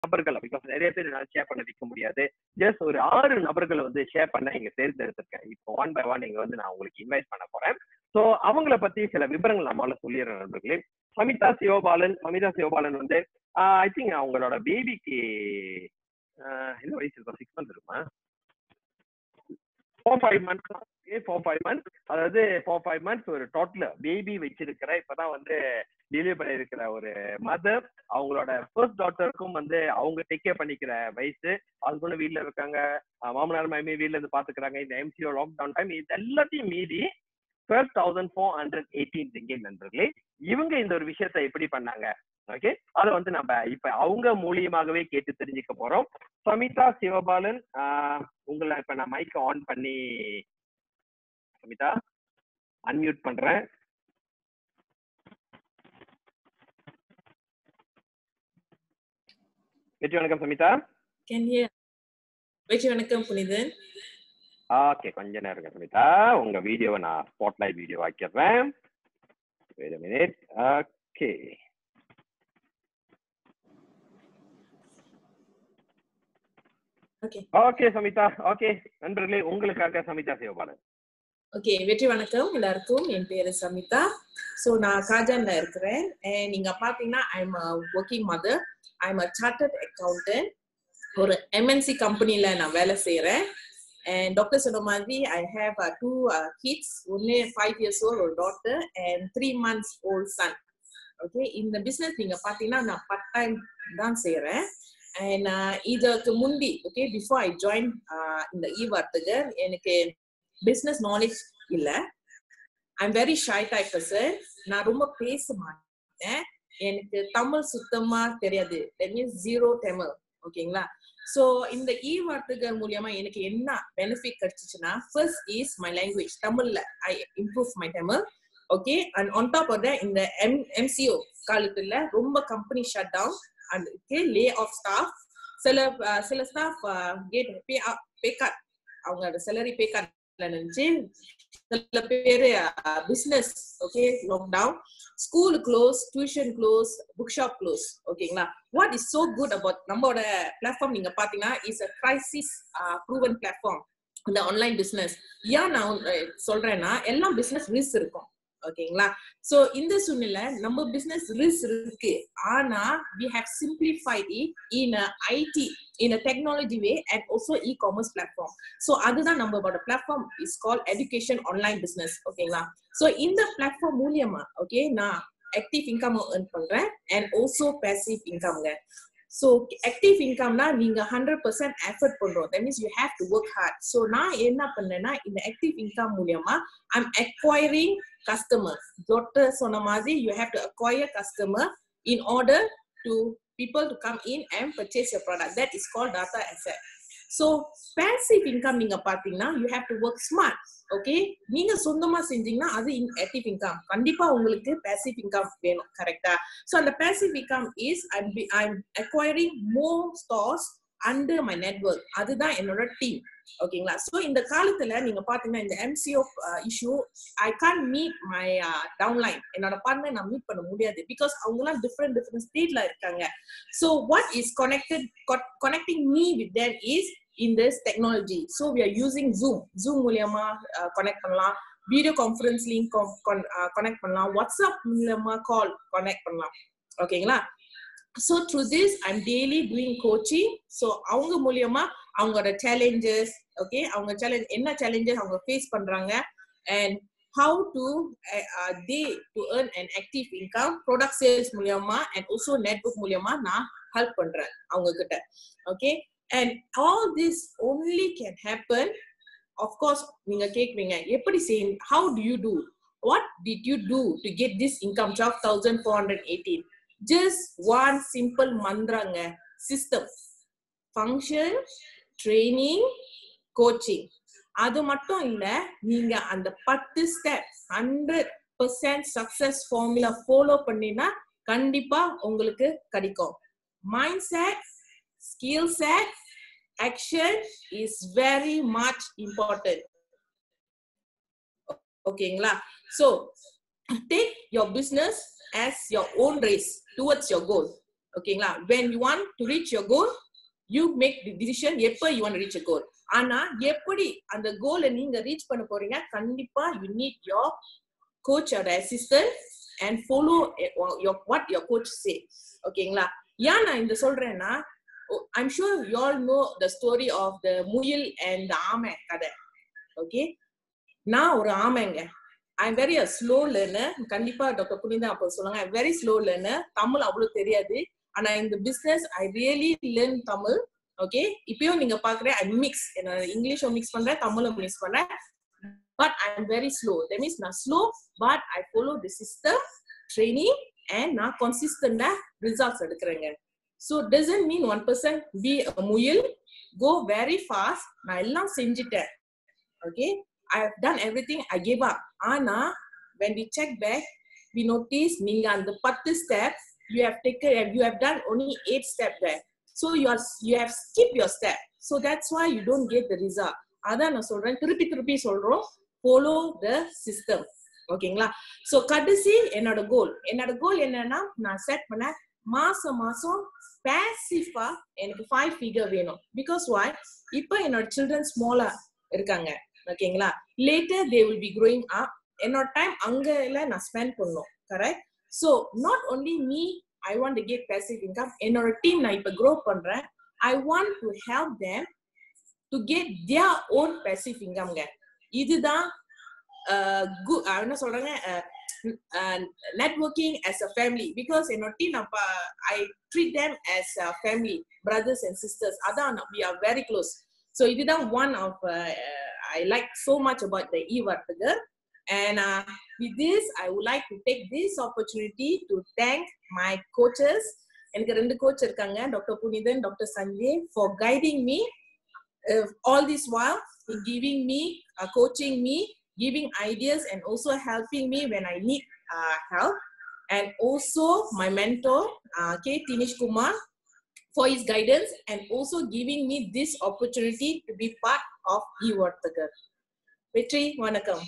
நபர்களை பிகாஸ் நிறைய பேர் என்னால ஷேர் பண்ண வைக்க முடியாது ஜஸ்ட் ஒரு ஆறு நபர்களை வந்து ஷேர் பண்ண இங்க தேர்ந்தெடுத்திருக்கேன் இப்போ ஒன் பை ஒன் இங்க வந்து நான் உங்களுக்கு இன்வைட் பண்ண போறேன் ஸோ அவங்கள பத்தி சில விவரங்கள் நம்மளால சொல்லிடுறேன் நண்பர்களே சமிதா சிவபாலன் சமிதா சிவபாலன் வந்து ஐ திங்க் அவங்களோட பேபிக்கு என்ன வயசு இருக்கும் சிக்ஸ் மந்த் இருக்குமா four five months four five months அதாவது ஃபோர் ஃபைவ் மந்த்ஸ் ஒரு டோட்டல் பேபி வச்சிருக்கிற இப்பதான் வந்து டெலிவரி பண்ணிருக்கிற ஒரு மதர் அவங்களோட ஃபர்ஸ்ட் டாட்டருக்கும் வந்து அவங்க டேக் கேர் பண்ணிக்கிற வயசு அதுக்குள்ள வீட்ல இருக்காங்க அஹ் மாமனார் மாமி வீட்ல இருந்து பாத்துக்கிறாங்க இந்த எம்சிஓ லாக்டவுன் டைம் இது எல்லாத்தையும் மீறி twelve thousand four hundred eighteen ringgit நண்பர்களே இவங்க இந்த ஒரு விஷயத்த எப்படி பண்ணாங்க ஓகே அதை வந்து நம்ம இப்ப அவங்க மூலியமாகவே கேட்டு தெரிஞ்சுக்க போறோம் சமிதா சிவபாலன் ஆஹ் உங்களை இப்ப நான் மைக் ஆன் பண்ணி சமிதா அன்மியூட் பண்றேன் வெற்றி வணக்கம் சமிதா Can hear. வெற்றி வணக்கம் புனிதன் ஓகே கொஞ்ச நேரம் இருங்க சமிதா உங்க வீடியோவை நான் ஸ்பாட்லைட் வீடியோ ஆக்கிடுறேன் wait minute okay okay okay Samitha okay நண்பர்களே உங்களுக்காக சமிதா சிவபாலன் ஓகே வெற்றி வணக்கம் எல்லாருக்கும் என் பேரு சமிதா ஸோ நான் காஜான்ல இருக்கிறேன் And நீங்க பாத்தீங்கன்னா I'm working mother I'm a chartered accountant ஒரு எம்என்சி கம்பெனில நான் வேலை செய்யறேன் அண்ட் டாக்டர் சொன்ன மாதிரி ஐ ஹேவ் டூ கிட்ஸ் ஒன்னு ஃபைவ் இயர்ஸ் ஓல்ட் ஒரு daughter and three months old son okay இந்த பிசினஸ் நீங்க பாத்தீங்கன்னா நான் பார்ட் டைம் தான் செய்யறேன் அண்ட் இதற்கு முந்தி ஓகே பிஃபோர் ஐ ஜாயின் இந்த இ வார்த்தகர் எனக்கு பிசினஸ் நாலேஜ் இல்ல I'm very shy type person நான் ரொம்ப பேச மாட்டேன் எனக்கு தமிழ் சுத்தமா தெரியாது தட் மீன்ஸ் ஜீரோ தமிழ் ஓகேங்களா சோ இந்த இ வார்த்தைகள் மூலியமா எனக்கு என்ன பெனிஃபிட் கிடைச்சிச்சுன்னா ஃபர்ஸ்ட் இஸ் மை லாங்குவேஜ் தமிழ்ல I improve my Tamil okay and on top of இந்த எம் எம்சிஓ காலத்துல ரொம்ப company shut down and lay off staff சில அஹ், சில staff get pay pay cut அவங்க சேலரி பே கட் நினைச்சு சில பேரு business okay lockdown school close tuition close book shop close ஓகேங்களா what is so good about நம்மளோட பிளாட்ஃபார்ம் நீங்க பாத்தீங்கன்னா is a crisis proven platform இந்த ஆன்லைன் பிசினஸ் ஏன் நான் அஹ், சொல்றேன்னா எல்லாம் பிசினஸ் ரிஸ்க் இருக்கும் ஓகேங்களா சோ இந்த சூழ்நிலை நம்ம பிசினஸ் ரிஸ்க் இருக்கு ஆனா we have simplified it in a IT in a technology way and also e-commerce platform so அதுதான் நம்மளோட platform is call education online business ஓகேங்களா சோ இந்த பிளாட்ஃபார்ம் மூலியமா ஓகே நான் ஆக்டிவ் இன்கம் earn பண்றேன் அண்ட் ஆல்சோ பேசிவ் இன்கம்ங்க so active இன்கம்னா நீங்க ஹண்ட்ரட் பர்சன்ட் எஃபர்ட் பண்றோம் that means you have to work hard so நான் என்ன பண்ணேன்னா இந்த ஆக்டிவ் இன்கம் மூலியமா ஐம் அக்வயரிங் கஸ்டமர் டாக்டர் சொன்ன மாதிரி you have to acquire customer in order to people to come in and purchase your product that is called data asset so passive income நீங்க பாத்தீங்கன்னா you have to work smart okay நீங்க சொந்தமா செஞ்சீங்கன்னா அது active income கண்டிப்பா உங்களுக்கு passive income வேணும் கரெக்டா so அந்த passive income is i'm be, i'm acquiring more stores under my network அதுதான் என்னோட டீம் ஓகேங்களா சோ இந்த காலத்துல நீங்க பாத்தீங்கன்னா இந்த MCO issue I can meet my downline என்னோட பார்ட்னர் நான் மீட் பண்ண முடியாது பிகாஸ் அவங்க எல்லாம் டிஃப்ரெண்ட் டிஃப்ரெண்ட் ஸ்டேட்ல இருக்காங்க so what is connected connecting me with that is in this technology so we are using Zoom Zoom மூலியமா கனெக்ட் பண்ணலாம் வீடியோ கான்ஃபரன்ஸ் லிங்க் கனெக்ட் பண்ணலாம் வாட்ஸ்அப் மூலியமா கால் கனெக்ட் பண்ணலாம் ஓகேங்களா so through this I'm daily doing coaching so அவங்க மூலியமா அவங்களோட challenges okay அவங்க சேலஞ்ச் என்ன சேலஞ்சஸ் அவங்க ஃபேஸ் பண்றாங்க and how to uh, uh, they to earn an active income product sales மூலியமா and also network மூலியமா நான் ஹெல்ப் பண்றேன் அவங்க கிட்ட okay and all this only can happen of course நீங்க கேக்குறீங்க எப்படி செய்ய how do you do what did you do to get this income 12418 just one simple mantraங்க system function training coaching அது மட்டும் இல்ல நீங்க அந்த பத்து step hundred percent success formula follow பண்ணினா கண்டிப்பா உங்களுக்கு கிடைக்கும் mind set skill set action is very much important ஓகேங்களா so take your business as your own race towards your goal ஓகேங்களா when you want to reach your goal you make the decision எப்ப you want to reach a goal ஆனா எப்படி அந்த கோலை நீங்க reach பண்ண போறீங்க கண்டிப்பா you need your coach or assistant and follow your what your coach say ஓகேங்களா ஏன் நான் இந்த சொல்றேன்னா I'm sure you all know the story of the முயல் அண்ட் த ஆமை கதை ஓகே நான் ஒரு ஆமைங்க I'm very a slow learner கண்டிப்பா டாக்டர் புனிதா அப்போ சொல்லுங்க வெரி ஸ்லோ லேர்னர் தமிழ் அவ்வளவு தெரியாது ஆனா இந்த business I really learn Tamil okay இப்பயும் நீங்க பாக்குறேன் ஐ மிக்ஸ் இங்கிலீஷும் மிக்ஸ் பண்றேன் தமிழும் மிக்ஸ் பண்றேன் but I am very slow that means நான் slow but I follow the system training and நான் கன்சிஸ்டண்டா ரிசல்ட்ஸ் எடுக்கிறேங்க so doesn't mean one percent be முயல் கோ வெரி ஃபாஸ்ட் நான் எல்லாம் செஞ்சுட்டேன் okay I have done everything I give up ஆனா when we check back we notice நீங்க அந்த பத்து step you have taken you have done only eight step back so you are you have skip your step so that's why you don't get the result அதான் நான் சொல்றேன் திருப்பி திருப்பி சொல்றோம் follow the system ஓகேங்களா சோ கடைசி என்னோட கோல் என்னோட கோல் என்னன்னா நான் செட் பண்ண மாசம் மாசம் பேசிஃபா எனக்கு ஃபைவ் ஃபிகர் வேணும் பிகாஸ் வாய் இப்போ என்னோட சில்ட்ரன் ஸ்மாலா இருக்காங்க ஓகேங்களா later they will be growing up என்னோட டைம் அங்க எல்லாம் நான் ஸ்பெண்ட் பண்ணும் correct so not only me I want to get passive income என்னோட டீம் நான் இப்போ க்ரோ பண்றேன் I want to help them to get their own passive இன்கம்ங்க இதுதான் என்ன சொல்றாங்க networking as a family because என்னோட team I treat them as a family brothers and sisters அதான் we are very close so இதுதான் one of I like so much about the eWartagar And uh, with this, I would like to take this opportunity to thank my coaches. எனக்கு ரெண்டு coach இருக்காங்க doctor Punithan doctor Sanjay for guiding me all this while giving me uh, coaching me giving ideas and also helping me when I need uh, help. And also my mentor, uh, K. Tinish Kumar, for his guidance and also giving me this opportunity to be part of eWartagar. Vetri, vanakkam.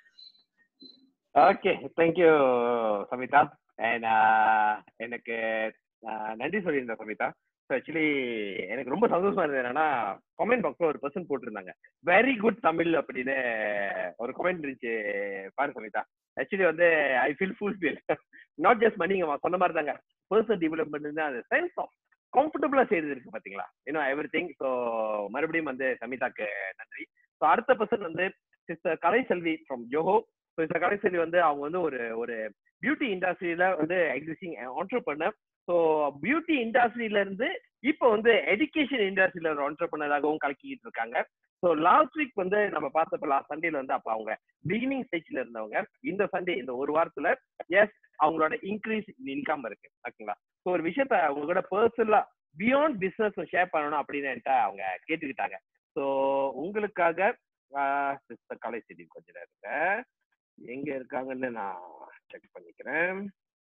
Okay thank you Samitha and எனக்கு நன்றி சொல்லியிருந்தேன் Samitha so actually எனக்கு ரொம்ப சந்தோஷமா இருந்தது என்னன்னா comment பாக்ஸ்ல ஒரு பர்சன் போட்டிருந்தாங்க வெரி குட் தமிழ் அப்படின்னு ஒரு கமெண்ட் இருந்துச்சு பாரு சமிதா ஆக்சுவலி வந்து I feel full feel not just money சொன்ன மாதிரி தாங்க பர்சனல் டெவலப்மெண்ட் அந்த சென்ஸ் ஆஃப் கம்ஃபர்டபுளா செய்தது இருக்கு பாத்தீங்களா இன்னும் எவ்ரி திங் ஸோ மறுபடியும் வந்து சமிதாக்கு நன்றி ஸோ அடுத்த பர்சன் வந்து sister Kalai Selvi from Zoho so இந்த கலை செல்வி வந்து அவங்க வந்து ஒரு ஒரு பியூட்டி இண்டஸ்ட்ரியில வந்து எக்ஸிஸ்டிங் ஆண்டர்பனர் ஸோ பியூட்டி இண்டஸ்ட்ரியில இருந்து இப்போ வந்து எஜுகேஷன் இண்டஸ்ட்ரியில ஒரு ஆண்டர்பனராகவும் கலக்கிட்டு இருக்காங்க ஸோ லாஸ்ட் வீக் வந்து நம்ம பார்த்தப்ப லாஸ்ட் சண்டேல வந்து அப்போ அவங்க பிகினிங் ஸ்டேஜ்ல இருந்தவங்க இந்த சண்டே இந்த ஒரு வாரத்துல எஸ் அவங்களோட இன்க்ரீஸ் இன்கம் இருக்கு ஓகேங்களா ஸோ ஒரு விஷயத்த அவங்க கூட பர்சனலா பியாண்ட் பிசினஸ் ஷேர் பண்ணணும் அப்படின்னு என்கிட்ட அவங்க கேட்டுக்கிட்டாங்க ஸோ உங்களுக்காக கலை செடி கொஞ்சம் இருக்க எங்க இருக்காங்கன்னு நான் செக் பண்ணிக்கிறேன்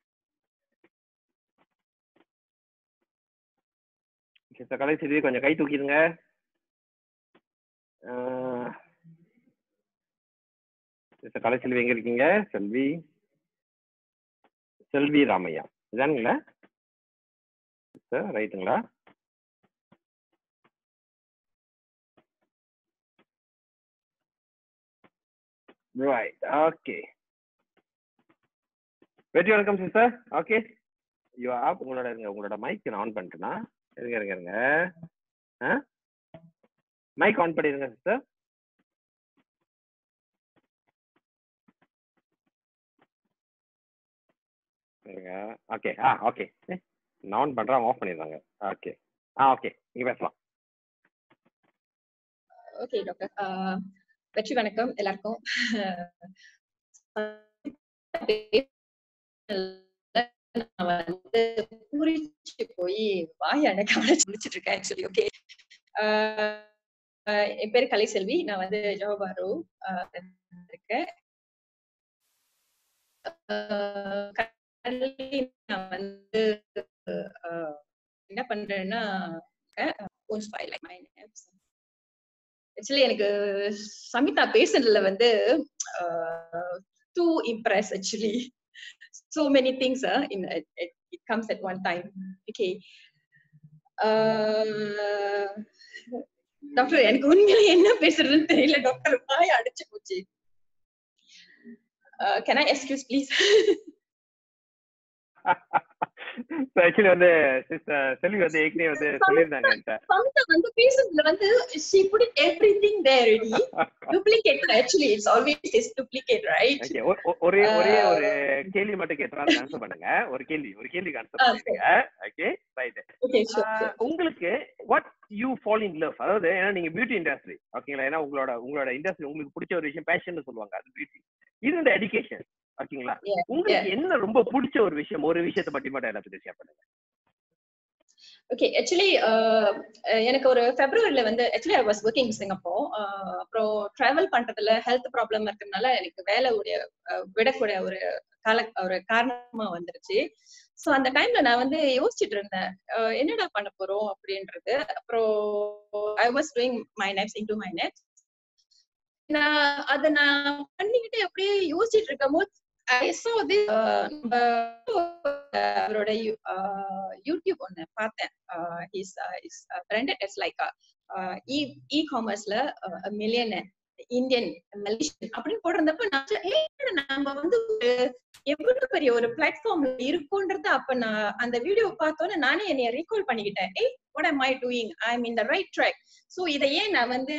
கலை செடி கொஞ்சம் கை தூக்கிடுங்க கலை செல்வி எங்க இருக்கீங்க செல்வி செல்வி ராமையா இதானுங்களா சார் ரைட்டுங்களா ரைட் ஓகே வெற்றி வணக்கம் சிஸ்டர் ஓகே யூ ஆப் உங்களோட இருங்க உங்களோட மைக் நான் ஆன் பண்ணிட்டேனா இருங்க இருங்க இருங்க ஆ மைக் ஆன் பண்ணிடுங்க சிஸ்டர் இருங்க ஓகே ஆ ஓகே நான் ஆன் பண்ணுறேன் ஆஃப் பண்ணிடுறாங்க ஓகே ஆ ஓகே நீங்கள் பேசலாம் ஓகே டாக்டர் வெற்றி வணக்கம் எல்லாருக்கும் நான் வந்து பூரிச்சு போய் வாய் அடக்க முடிச்சிட்டு இருக்கேன் ஆக்சுவலி ஓகே என் பேரு கலைசெல்வி நான் வந்து ஜோபாரு இருக்கேன் நான் வந்து என்ன பண்றேன்னா ஆக்சுவலி எனக்கு சமிதா பேசுனதுல வந்து too impress actually so many things uh, in it, it, it comes at one time okay doctor எனக்கு உண்மையில என்ன பேசுறதுன்னு தெரியல டாக்டர் வாய் அடிச்சு போச்சு can I excuse please actually வந்து sister செல்வி வந்து ஏற்கனவே வந்து சொல்லியிருந்தாங்க என்கிட்ட சமிதா வந்து பேசுறதுல வந்து she put it everything there ready duplicate actually it's always is duplicate right Okay, ஒ- ஒ- ஒரே ஒரே ஒரு கேள்வி மட்டும் கேட்டாலும் ஆன்சர் பண்ணுங்க ஒரு கேள்வி ஒரு கேள்விக்கு ஆன்சர் ஆ, பண்ணுங்க okay right okay sure, sure. உங்களுக்கு what you fall in love அதாவது ஏன்னா நீங்க பியூட்டி இண்டஸ்ட்ரி ஓகேங்களா ஏன்னா உங்களோட உங்களோட இண்டஸ்ட்ரி உங்களுக்கு பிடிச்ச ஒரு விஷயம் பேஷன் சொல்லுவாங்க அது பியூட்டி இது இந்த எஜுகேஷன் ஓகேங்களா Yeah, உங்களுக்கு என்ன ரொம்ப பிடிச்ச ஒரு விஷயம் ஒரு விஷயத்தை பத்தி மட்டும் எல்லாத்துக்கும் ஷேர் பண்ணுங்க ஓகே ஆக்சுவலி எனக்கு ஒரு பிப்ரவரில வந்து actually I was working Singapore அப்புறம் டிராவல் பண்றதுல ஹெல்த் ப்ராப்ளம் இருக்கிறதுனால எனக்கு வேலை உடைய அஹ், விடக்கூடிய ஒரு கால ஒரு காரணமா வந்துருச்சு ஸோ அந்த டைம்ல நான் வந்து யோசிச்சுட்டு இருந்தேன் அஹ், என்னடா பண்ண போறோம் அப்படின்றது அப்புறம் I was doing my next in to my next நான் அதை நான் பண்ணிக்கிட்டு அப்படியே யோசிச்சுட்டு இருக்கும் போது ஐ saw this uh, நம்ம அவரோட யூ- uh, யூடியூப் ஒண்ணு பார்த்தேன் is is branded is like e e காமர்ஸ்ல மில்லியன் இந்தியன் மலேசியன் அப்படின்னு போட்டிருந்தப்ப நான் சொ- ஏய், என்னடா நம்ம வந்து ஒரு எவ்வளவு பெரிய ஒரு பிளாட்ஃபார்ம்ல இருக்கோன்றத அப்ப நான் அந்த வீடியோ பார்த்தோன்னே நானே என்னைய ரீகால் பண்ணிக்கிட்டேன் ஏய் what am I doing I am in the right track so இதை ஏன் நான் வந்து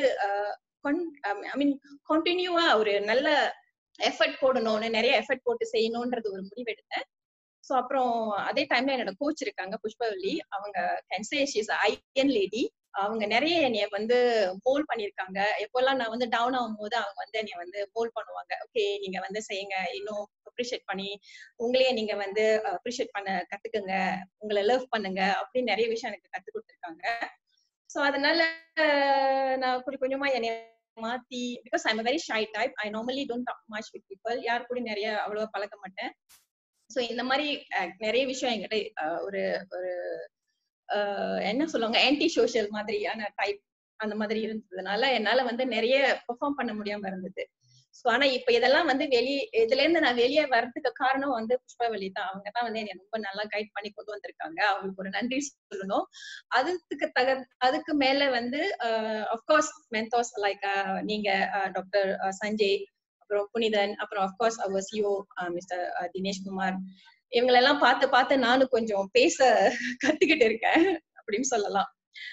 ஐ மீன் கண்டினியூவா ஒரு நல்ல எஃபர்ட் போடணும்னு நிறைய எஃபர்ட் போட்டு செய்யணும்ன்றது ஒரு முடிவெடுத்தேன் ஸோ அப்புறம் அதே டைம்ல என்னோட கோச் இருக்காங்க புஷ்பவல்லி அவங்க கன்சேஷிஸ் ஐயன் லேடி அவங்க நிறைய என்னைய வந்து மோல் பண்ணிருக்காங்க எப்போல்லாம் நான் வந்து டவுன் ஆகும் போது அவங்க வந்து என்னைய வந்து மோல் பண்ணுவாங்க ஓகே நீங்க வந்து செய்யுங்க இன்னும் அப்ரிஷியேட் பண்ணி உங்களையே நீங்க வந்து அப்ரிஷியேட் பண்ண கத்துக்குங்க உங்களை லவ் பண்ணுங்க அப்படின்னு நிறைய விஷயம் எனக்கு கத்து கொடுத்துருக்காங்க ஸோ அதனால அஹ், நான் கொஞ்சம் கொஞ்சமா என்னைய மாத்தி because I'm very shy type I normally don't talk much with people யார் கூட நிறைய அவ்வளவா பழக்க மாட்டேன் ஸோ இந்த மாதிரி அஹ், நிறைய விஷயம் என்கிட்ட அஹ், ஒரு ஒரு அஹ், என்ன சொல்லுவாங்க ஆன்டி சோஷியல் மாதிரியான டைப் அந்த மாதிரி இருந்ததுனால என்னால வந்து நிறைய பெர்ஃபார்ம் பண்ண முடியாம இருந்தது ஸோ ஆனா இப்ப இதெல்லாம் வந்து வெளியே இதுல இருந்து நான் வெளியே வர்றதுக்கு காரணம் வந்து புஷ்பவல்லி தான் அவங்க தான் வந்து என்னை ரொம்ப நல்லா கைட் பண்ணி கொண்டு வந்திருக்காங்க அவங்களுக்கு ஒரு நன்றி சொல்லணும் அதுக்கு தக அதுக்கு மேல வந்து அஃப்கோர்ஸ் மென்தோஸ் லைக் நீங்க டாக்டர் சஞ்சய் அப்புறம் புனிதன் அப்புறம் அஃப்கோர்ஸ் அவர் சிஓ மிஸ்டர் தினேஷ் குமார் இவங்களெல்லாம் பார்த்து பார்த்து நானும் கொஞ்சம் பேச கத்துக்கிட்டு இருக்கேன் அப்படின்னு சொல்லலாம்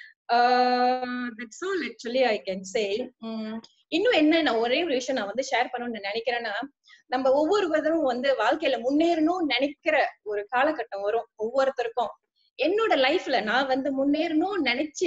that's all actually I can say இன்னும் என்ன நான் ஒரே ஒரு விஷயம் நான் வந்து ஷேர் பண்ணணும்னு நினைக்கிறேன்னா நம்ம ஒவ்வொருவரும் வந்து வாழ்க்கையில முன்னேறணும்னு நினைக்கிற ஒரு காலகட்டம் வரும் ஒவ்வொருத்தருக்கும் என்னோட லைஃப்ல நான் வந்து முன்னேறணும்னு நினைச்சு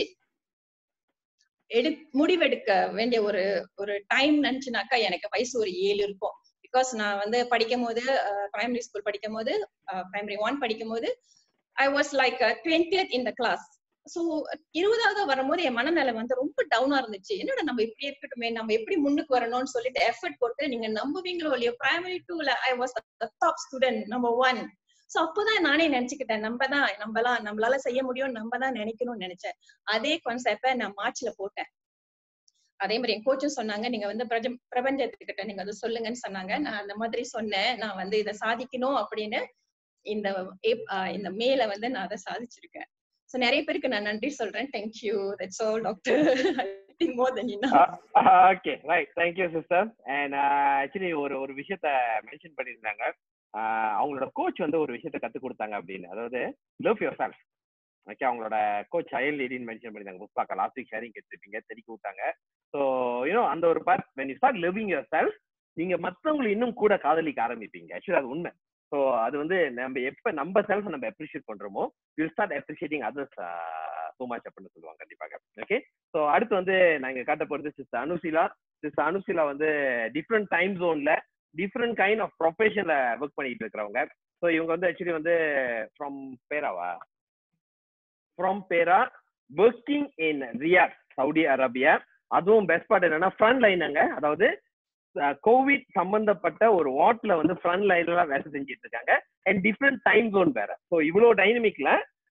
எடு முடிவெடுக்க வேண்டிய ஒரு ஒரு டைம் நினைச்சுனாக்கா எனக்கு வயசு ஒரு ஏழு இருக்கும் பிகாஸ் நான் வந்து படிக்கும் போது பிரைமரி ஸ்கூல் படிக்கும் போது பிரைமரி ஒன் படிக்கும் போது I was like twentieth in the class so இருபதாவது வரும்போது என் மனநிலை வந்து ரொம்ப டவுனா இருந்துச்சு என்னடா நம்ம இப்படி இருக்கட்டுமே நம்ம எப்படி முன்னுக்கு வரணும்னு சொல்லிட்டு எஃபர்ட் போட்டு நீங்க நம்புவீங்களோ இல்லையோ பிரைமரி டூல I was top student number one so அப்போதான் நானே நினைச்சுக்கிட்டேன் நம்ம தான் நம்மலாம் நம்மளால செய்ய முடியும் நம்ம தான் நினைக்கணும்னு நினைச்சேன் அதே கான்செப்ட நான் மார்ச்ல போட்டேன் அதே மாதிரி என் கோச்சும் சொன்னாங்க நீங்க வந்து பிரஜ- பிரபஞ்சத்துக்கிட்ட நீங்க அதை சொல்லுங்கன்னு சொன்னாங்க நான் அந்த மாதிரி சொன்னேன் நான் வந்து இதை சாதிக்கணும் அப்படின்னு இந்த ஏப்- ஆஹ் இந்த மேல வந்து நான் அதை சாதிச்சிருக்கேன் சோ நிறைய பேருக்கு நான் நன்றி சொல்றேன் thank you that's all doctor more then okay right thank you sister and actually ஒரு ஒரு விஷயத்த மென்ஷன் பண்ணியிருந்தாங்க ஆஹ் அவங்களோட கோச் வந்து ஒரு விஷயத்த கத்து கொடுத்தாங்க அப்படின்னு அதாவது லவ் யுவர் செல்ஃப் ஓகே அவங்களோட கோச் அயல் லேடின்னு மென்ஷன் பண்ணியிருந்தாங்க புஷ்பாக்கா லாஸ்ட் வீக் ஷேரிங் எடுத்துருப்பீங்க தெளிக்க விட்டாங்க ஸோ யூனோ அந்த ஒரு part when you start living yourself நீங்க மத்தவங்களை இன்னும் கூட காதலிக்க ஆரம்பிப்பீங்க ஆக்சுவலி அது உண்மை ஸோ அது வந்து நம்ம எப்ப நம்ம செல்ஃப் நம்ம அப்ரிஷியேட் பண்றோமோ will start appreciating others so much அப்படின்னு சொல்லுவாங்க கண்டிப்பாக ஓகே ஸோ அடுத்து வந்து நாங்க காட்ட போறது சிஸ்டர் அனுஷிலா சிஸ்டர் அனுஷிலா வந்து டிஃப்ரெண்ட் டைம் ஜோன்ல டிஃப்ரெண்ட் கைண்ட் ஆஃப் ப்ரொஃபஷன்ல ஒர்க் பண்ணிட்டு இருக்கிறவங்க ஸோ இவங்க வந்து ஆக்சுவலி வந்து ஃப்ரம் பேராவா from Perak working in Riyadh Saudi Arabia அதுவும் பெஸ்ட் பார்ட் என்னன்னா ஃப்ரண்ட் லைனுங்க அதாவது கோவிட் சம்பந்தப்பட்ட ஒரு வாட்ல வந்து ஃப்ரண்ட் லைன்ல வேலை செஞ்சுட்டு இருக்காங்க அண்ட் டிஃப்ரெண்ட் டைம் ஜோன் வேற ஸோ இவ்வளோ டைனமிக்ல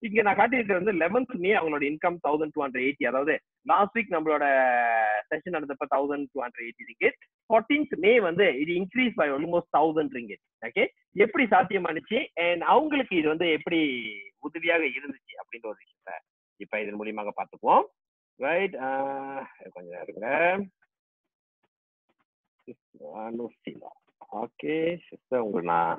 இங்க நான் காட்டியிருக்கிறது வந்து லெவன்த் மே அவங்களோட income thousand two hundred eighty அதாவது லாஸ்ட் வீக் நம்மளோட செஷன் நடந்தப்ப thousand two hundred eighty ringgit fourteenth May வந்து இது increase by almost thousand ringgit okay எப்படி சாத்தியமானுச்சு அண்ட் அவங்களுக்கு இது வந்து எப்படி உதவியாக இருந்துச்சு அப்படின்ற ஒரு விஷயத்த இப்ப இதன் மூலியமாக பார்த்துக்குவோம் ரைட் கொஞ்சம் இருங்க அனுஷிலா ஓகே சிஸ்டர் உங்களுக்கு நான்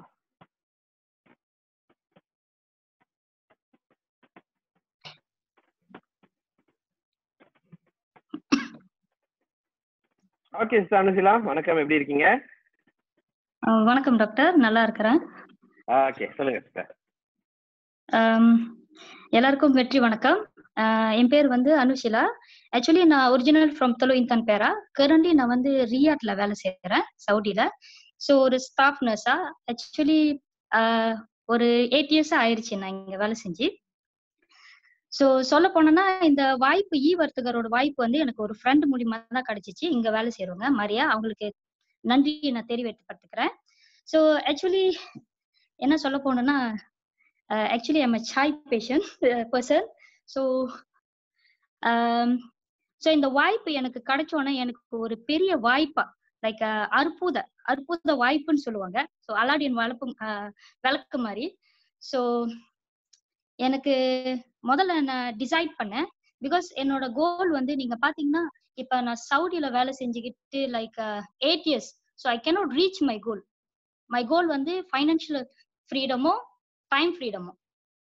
ஓகே சிஸ்டர் அனுஷிலா வணக்கம் எப்படி இருக்கீங்க அஹ் வணக்கம் டாக்டர் நல்லா இருக்கிறேன் ஓகே சொல்லுங்க சிஸ்டர் அம், எல்லாருக்கும் வெற்றி வணக்கம் அஹ் என் பேர் வந்து அனுஷிலா ஆக்சுவலி நான் ஒரிஜினல் ஃப்ரம் தொலு இன்தான் பேரா கரண்ட்லி நான் வந்து ரியாட்ல வேலை செய்யறேன் சவுதியில ஸோ ஒரு ஸ்டாஃப் நர்ஸா ஆக்சுவலி ஒரு எயிட் இயர்ஸ் ஆயிருச்சு நான் இங்க வேலை செஞ்சு ஸோ சொல்ல போனோம்னா இந்த வாய்ப்பு ஈ வர்த்தகரோட வாய்ப்பு வந்து எனக்கு ஒரு ஃப்ரெண்ட் மூலியமா தான் கிடைச்சிச்சு இங்க வேலை செய்யறவங்க மரியா அவங்களுக்கு நன்றி நான் தெரிவித்துக்கிறேன் ஸோ ஆக்சுவலி என்ன சொல்ல போனோம்னா actually I'm a shy patient person so so இந்த வாய்ப்பு எனக்கு கிடைச்சோன்னே எனக்கு ஒரு பெரிய வாய்ப்பா லைக் அற்புத அற்புத வாய்ப்புன்னு சொல்லுவாங்க ஸோ அலாடின் வளர்ப்பு விளக்கு மாதிரி ஸோ எனக்கு முதல்ல நான் டிசைட் பண்ணேன் பிகாஸ் என்னோட கோல் வந்து நீங்க பாத்தீங்கன்னா இப்ப நான் சவுதியில வேலை செஞ்சுக்கிட்டு like eight years so I cannot reach my goal my goal வந்து ஃபைனான்சியல் ஃப்ரீடமோ டைம் ஃப்ரீடமோ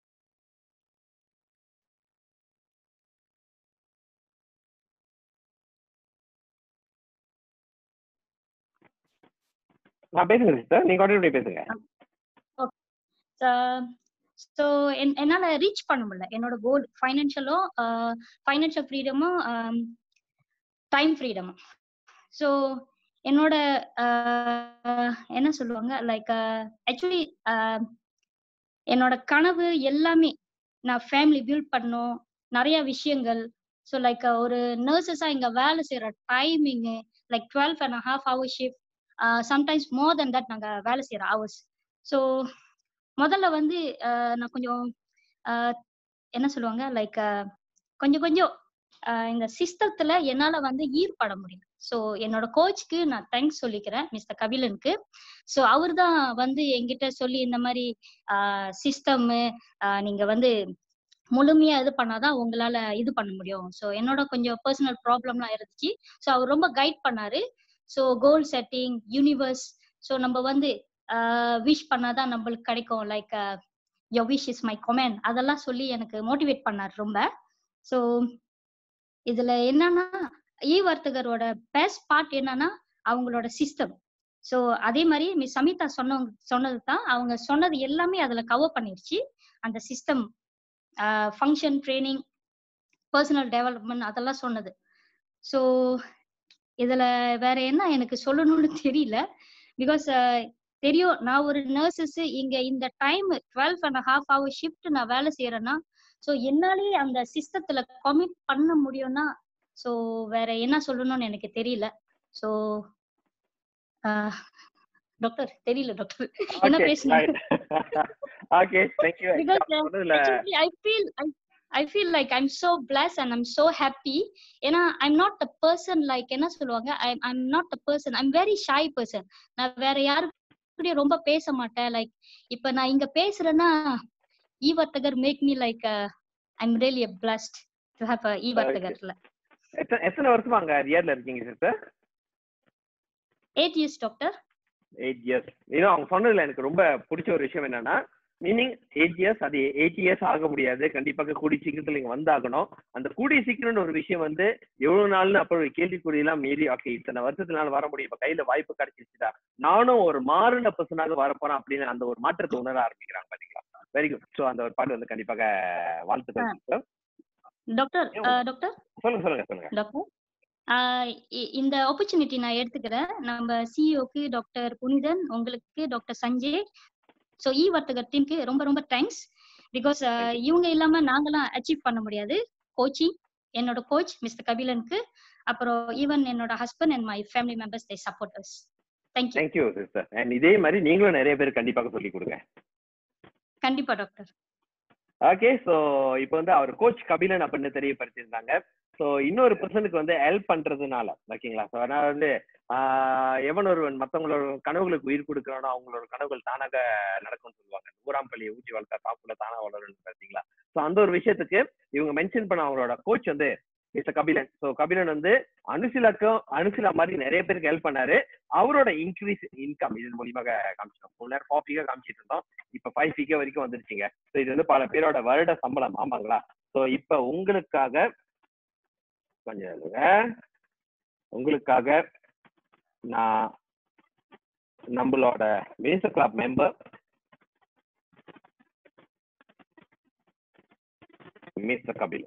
நான் பேசுங்க சிஸ்டர் நீங்க கண்டினியூ பேசுங்க ஸோ என்னால ரீச் பண்ண முடியல என்னோட கோல் ஃபைனான்ஷியலும் ஃபைனான்ஷியல் ஃப்ரீடமும் டைம் ஃப்ரீடமும் ஸோ என்னோட ஆஹ், என்ன சொல்லுவாங்க லைக் ஆக்சுவலி என்னோட கனவு எல்லாமே நான் ஃபேமிலி பில்ட் பண்ணணும் நிறைய விஷயங்கள் ஸோ லைக் ஒரு நர்சஸா இங்க வேலை செய்யற டைமிங்கு like twelve and half hour shift sometimes more then that நாங்க வேலை செய்யற ஹவர்ஸ் ஸோ முதல்ல வந்து ஆஹ், நான் கொஞ்சம் ஆஹ், என்ன சொல்லுவாங்க லைக் கொஞ்சம் கொஞ்சம் ஆஹ், இந்த சிஸ்டத்துல என்னால வந்து ஈர்ப்பட முடியல ஸோ என்னோட கோச்சுக்கு நான் தேங்க்ஸ் சொல்லிக்கிறேன் மிஸ்டர் கபிலனுக்கு ஸோ அவர் தான் வந்து என்கிட்ட சொல்லி இந்த மாதிரி சிஸ்டம் நீங்க வந்து முழுமையா இது பண்ணாதான் உங்களால இது பண்ண முடியும் ஸோ என்னோட கொஞ்சம் பர்சனல் ப்ராப்ளம்லாம் இருந்துச்சு ஸோ அவர் ரொம்ப கைட் பண்ணாரு so goal setting universe so நம்ம வந்து விஷ் பண்ணாதான் நம்மளுக்கு கிடைக்கும் like your wish is my command அதெல்லாம் சொல்லி எனக்கு மோட்டிவேட் பண்ணார் ரொம்ப ஸோ இதுல என்னன்னா ஈ வர்த்தகரோட பெஸ்ட் பார்ட் என்னன்னா அவங்களோட சிஸ்டம் ஸோ அதே மாதிரி மிஸ் சமிதா சொன்னவங்க சொன்னது தான் அவங்க சொன்னது எல்லாமே அதுல கவர் பண்ணிருச்சு அந்த system function training personal development அதெல்லாம் சொன்னது ஸோ இதுல வேற என்ன எனக்கு சொல்லணும்னு தெரியல பிகாஸ் தெரியும் நான் ஒரு நர்சஸ் இங்க இந்த time twelve and half hour shift நான் வேலை செய்யறேன்னா ஸோ என்னாலேயே அந்த சிஸ்டத்துல கமிட் பண்ண முடியும்னா ஸோ வேற என்ன சொல்லணும்னு எனக்கு தெரியல ஸோ டாக்டர் தெரியல டாக்டர் என்ன ஓகே பேசணும் okay thank you Because, uh, சொன்னதுல actually i feel I, I feel like i'm so blessed and i'm so happy ஏன்னா i'm not the person like என்ன சொல்லுவாங்க i'm i'm not the person i'm very shy person நான் வேற யாருக்கூடயும் ரொம்ப பேச மாட்டேன் like இப்ப நான் இங்க பேசுறேன்னா e Varthagar make me like I'm really blessed to have a e வர்த்தகர்ல எத்தனை எத்தனை வருஷமா அங்க ரியர்ல இருக்கீங்க sister eight years doctor eight years இன்னும் அவங்க சொன்னதுல எனக்கு ரொம்ப பிடிச்ச ஒரு விஷயம் என்னன்னா மீனிங் எயிட் இயர்ஸ் அது எயிட் இயர்ஸ் ஆக முடியாது கண்டிப்பாக கூடி சீக்கிரத்துல நீங்க வந்தாகணும் அந்த கூடிய சீக்கிரம்னு ஒரு விஷயம் வந்து எவ்வளவு நாள்னு அப்புறம் ஒரு கேள்விக்குறியெல்லாம் மீறி ஓகே இத்தனை வருஷத்தினால வர முடியும் இப்ப கையில வாய்ப்பு கிடைச்சிருச்சுடா நானும் ஒரு மாறின பர்சனாக வரப்போறேன் அப்படின்னு அந்த ஒரு மாற்றத்தை உணர ஆரம்பிக்கிறாங்க பாத்தீங்களா வெரி குட் ஸோ அந்த ஒரு பாட்டு வந்து கண்டிப்பாக வாழ்த்துக்கள் sister. டாக்டர் டாக்டர் சொல்லுங்க சொல்லுங்க சொல்லுங்க டாக்டர் ஆஹ் இ- இந்த ஆப்பர்ச்சுனிட்டி நான் எடுத்துக்கிறேன் நம்ம சிஇஓக்கு டாக்டர் புனிதன் உங்களுக்கு டாக்டர் சஞ்சய் ஸோ இ வர்த்தகர் டீமுக்கு ரொம்ப ரொம்ப தேங்க்ஸ் பிகாஸ் இவங்க இல்லாம நாங்களாம் அச்சீவ் பண்ண முடியாது கோச்சிங் என்னோட கோச் மிஸ்டர் கபிலனுக்கு அப்புறம் ஈவன் என்னோட husband and my family members they supporters thank you thank you sister and இதே மாதிரி நீங்களும் நிறைய பேர் கண்டிப்பாக சொல்லி கொடுங்க கண்டிப்பா டாக்டர் ஓகே ஸோ இப்போ வந்து அவர் கோச் கபிலன் அப்படின்னு தெரியப்படுத்தியிருந்தாங்க ஸோ இன்னொரு பர்சனுக்கு வந்து ஹெல்ப் பண்றதுனால ஓகேங்களா ஸோ அதனால வந்து ஆஹ் எவன் ஒருவன் மற்றவங்களோட கனவுகளுக்கு உயிர் கொடுக்குறானோ அவங்களோட கனவுகள் தானாக நடக்கும்னு சொல்லுவாங்க ஊராம் பள்ளியை ஊற்றி வளர்த்தா சாப்பிட தானா வளரும்னு பார்த்தீங்களா ஸோ அந்த ஒரு விஷயத்துக்கு இவங்க மென்ஷன் பண்ண அவங்களோட கோச் வந்து மிஸ்டர் கபிலன் ஸோ கபிலன் வந்து அனுசிலாக்கும் அனுசிலா மாதிரி நிறைய பேருக்கு ஹெல்ப் பண்ணாரு அவரோட இன்க்ரீஸ் இன்கம் இதன் மூலியமாக காமிச்சிட்டோம் முன்னாடி நேரம் ஃபோர் ஃபிகர் காமிச்சிட்டு இருந்தோம் இப்போ ஃபைவ் ஃபிகர் வரைக்கும் வந்துருச்சுங்க ஸோ இது வந்து பல பேரோட வருட சம்பளம் ஆமாங்களா ஸோ இப்போ உங்களுக்காக கொஞ்சம் இருங்க உங்களுக்காக நான் நம்மளோட minister club member mister Kapil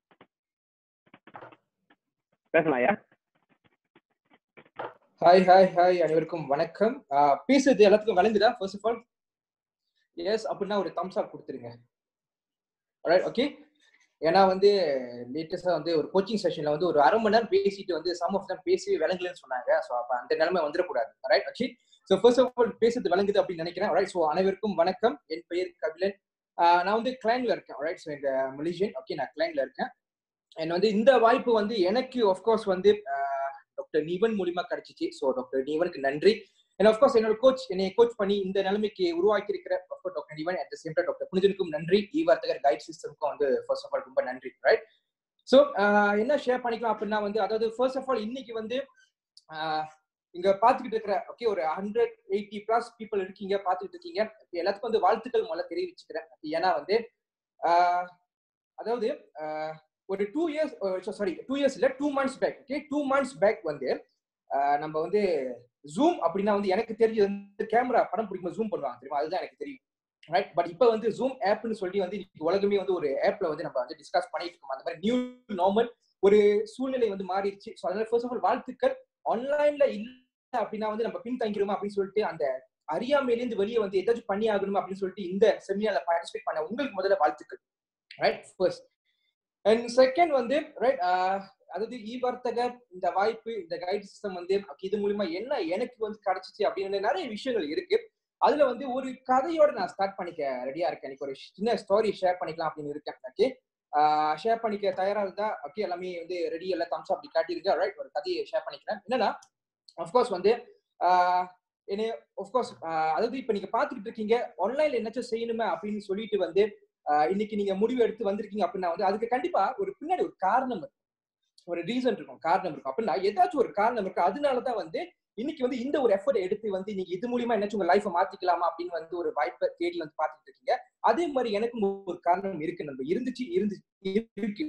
பேசலாம் ஐயா ஹாய் ஹாய் ஹாய் அனைவருக்கும் வணக்கம் ஆஹ் பேசுறது எல்லாத்துக்கும் விளங்குதா ஃபர்ஸ்ட் ஆஃப் ஆல் எஸ் அப்படின்னா ஒரு தம்ஸ் அப் கொடுத்துருங்க ஓகே ஏன்னா வந்து லேட்டஸ்டா வந்து ஒரு கோச்சிங் செஷன்ல வந்து ஒரு அரை மணி நேரம் பேசிட்டு வந்து சம் ஆஃப் தான் பேசி விளங்கலன்னு சொன்னாங்க ஸோ அப்ப அந்த நிலைமை வந்துடக்கூடாது right okay so first of all பேசுறது விளங்குது அப்படின்னு நினைக்கிறேன் ரைட் ஸோ அனைவருக்கும் வணக்கம் என் பெயர் கபிலன் ஆஹ் நான் வந்து கிளைன்ல இருக்கேன் ரைட் ஸோ இந்த மலேசியன் ஓகே நான் கிளைன்ல இருக்கேன் அண்ட் வந்து இந்த வாய்ப்பு வந்து எனக்கு ஆஃப்கோர்ஸ் வந்து டாக்டர் நீவன் மூலியமா கிடைச்சிச்சு ஸோ டாக்டர் நீவனுக்கு நன்றி அண்ட் ஆஃப்கோர்ஸ் என்னோட கோச் என்னை கோச் பண்ணி இந்த நிலைமைக்கு உருவாக்கி இருக்கிற doctor Nivan at the same time doctor புனிதனுக்கும் நன்றி ஈ வார்த்தகர் கைட் சிஸ்டம்க்கும் வந்து ஃபர்ஸ்ட் ஆஃப் ஆல் ரொம்ப நன்றி ரைட் ஸோ என்ன ஷேர் பண்ணிக்கலாம் அப்படின்னா வந்து அதாவது ஃபர்ஸ்ட் ஆஃப் ஆல் இன்னைக்கு வந்து இங்க பாத்துக்கிட்டு இருக்கிற ஓகே ஒரு ஹண்ட்ரட் எயிட்டி பிளஸ் பீப்புள் இருக்கீங்க பாத்துக்கிட்டு இருக்கீங்க எல்லாத்துக்கும் வந்து வாழ்த்துக்கள் முதல்ல தெரிவிச்சுக்கிறேன் ஏன்னா வந்து அதாவது ஒரு two years sorry two years இல்ல two months back okay two months back வந்து நம்ம வந்து ஜூம் அப்படின்னா வந்து எனக்கு தெரிஞ்சது வந்து கேமரா படம் பிடிக்கும் ஜூம் பண்ணுவாங்க தெரியுமா அதுதான் எனக்கு தெரியும் ரைட் பட் இப்போ வந்து ஜூம் ஆப்னு சொல்லி வந்து இன்னைக்கு உலகமே வந்து ஒரு ஆப்ல வந்து நம்ம வந்து டிஸ்கஸ் பண்ணிட்டு இருக்கோம் அந்த மாதிரி நியூ நார்மல் ஒரு சூழ்நிலை வந்து மாறிடுச்சு ஸோ அதனால ஃபர்ஸ்ட் ஆஃப் ஆல் வாழ்த்துக்கள் ஆன்லைன்ல இல்ல அப்படின்னா வந்து நம்ம பின் தங்கிருமா அப்படின்னு சொல்லிட்டு அந்த அறியாமையிலேருந்து வெளியே வந்து ஏதாச்சும் பண்ணி ஆகணும் அப்படின்னு சொல்லிட்டு இந்த செமினார்ல பார்ட்டிசிபேட் பண்ண உங்களுக்கு முதல்ல வாழ்த்துக்கள் ரைட் ஃபர்ஸ்ட் அண்ட் செகண்ட் வந்து ரைட் அதாவது இ வர்த்தகர் இந்த வாய்ப்பு இந்த கைட் சிஸ்டம் வந்து இது மூலியமா என்ன எனக்கு வந்து கிடைச்சிச்சு அப்படின்னு நிறைய விஷயங்கள் இருக்கு அதுல வந்து ஒரு கதையோட நான் ஸ்டார்ட் பண்ணிக்க ரெடியா இருக்கேன் எனக்கு ஒரு சின்ன ஸ்டோரி ஷேர் பண்ணிக்கலாம் அப்படின்னு இருக்கேன் ஓகே ஷேர் பண்ணிக்க தயாரா இருந்தா ஓகே எல்லாமே வந்து ரெடி எல்லாம் தம்ஸ் அப்படி காட்டியிருக்கேன் ரைட் ஒரு கதையை ஷேர் பண்ணிக்கிறேன் என்னன்னா அஃப்கோர்ஸ் வந்து என்ன ஆஃப்கோர்ஸ் அதாவது இப்ப நீங்க பாத்துக்கிட்டு இருக்கீங்க ஆன்லைன்ல என்னச்சும் செய்யணுமே அப்படின்னு சொல்லிட்டு வந்து இன்னைக்கு நீங்க முடிவு எடுத்து வந்திருக்கீங்க அப்படின்னா வந்து அதுக்கு கண்டிப்பா ஒரு பின்னாடி ஒரு காரணம் இருக்கும் ஒரு ரீசன் இருக்கும் காரணம் இருக்கும் அப்படின்னா ஏதாச்சும் ஒரு காரணம் இருக்கு அதனாலதான் வந்து இன்னைக்கு வந்து இந்த ஒரு எஃபர்ட் எடுத்து வந்து நீங்க இது மூலியமா என்னாச்சும் உங்க லைஃபை மாத்திக்கலாமா அப்படின்னு வந்து ஒரு வாய்ப்பை தேடி வந்து பாத்துட்டு இருக்கீங்க அதே மாதிரி எனக்கும் ஒரு காரணம் இருக்கு நம்ம இருந்துச்சு இருந்து இருக்கு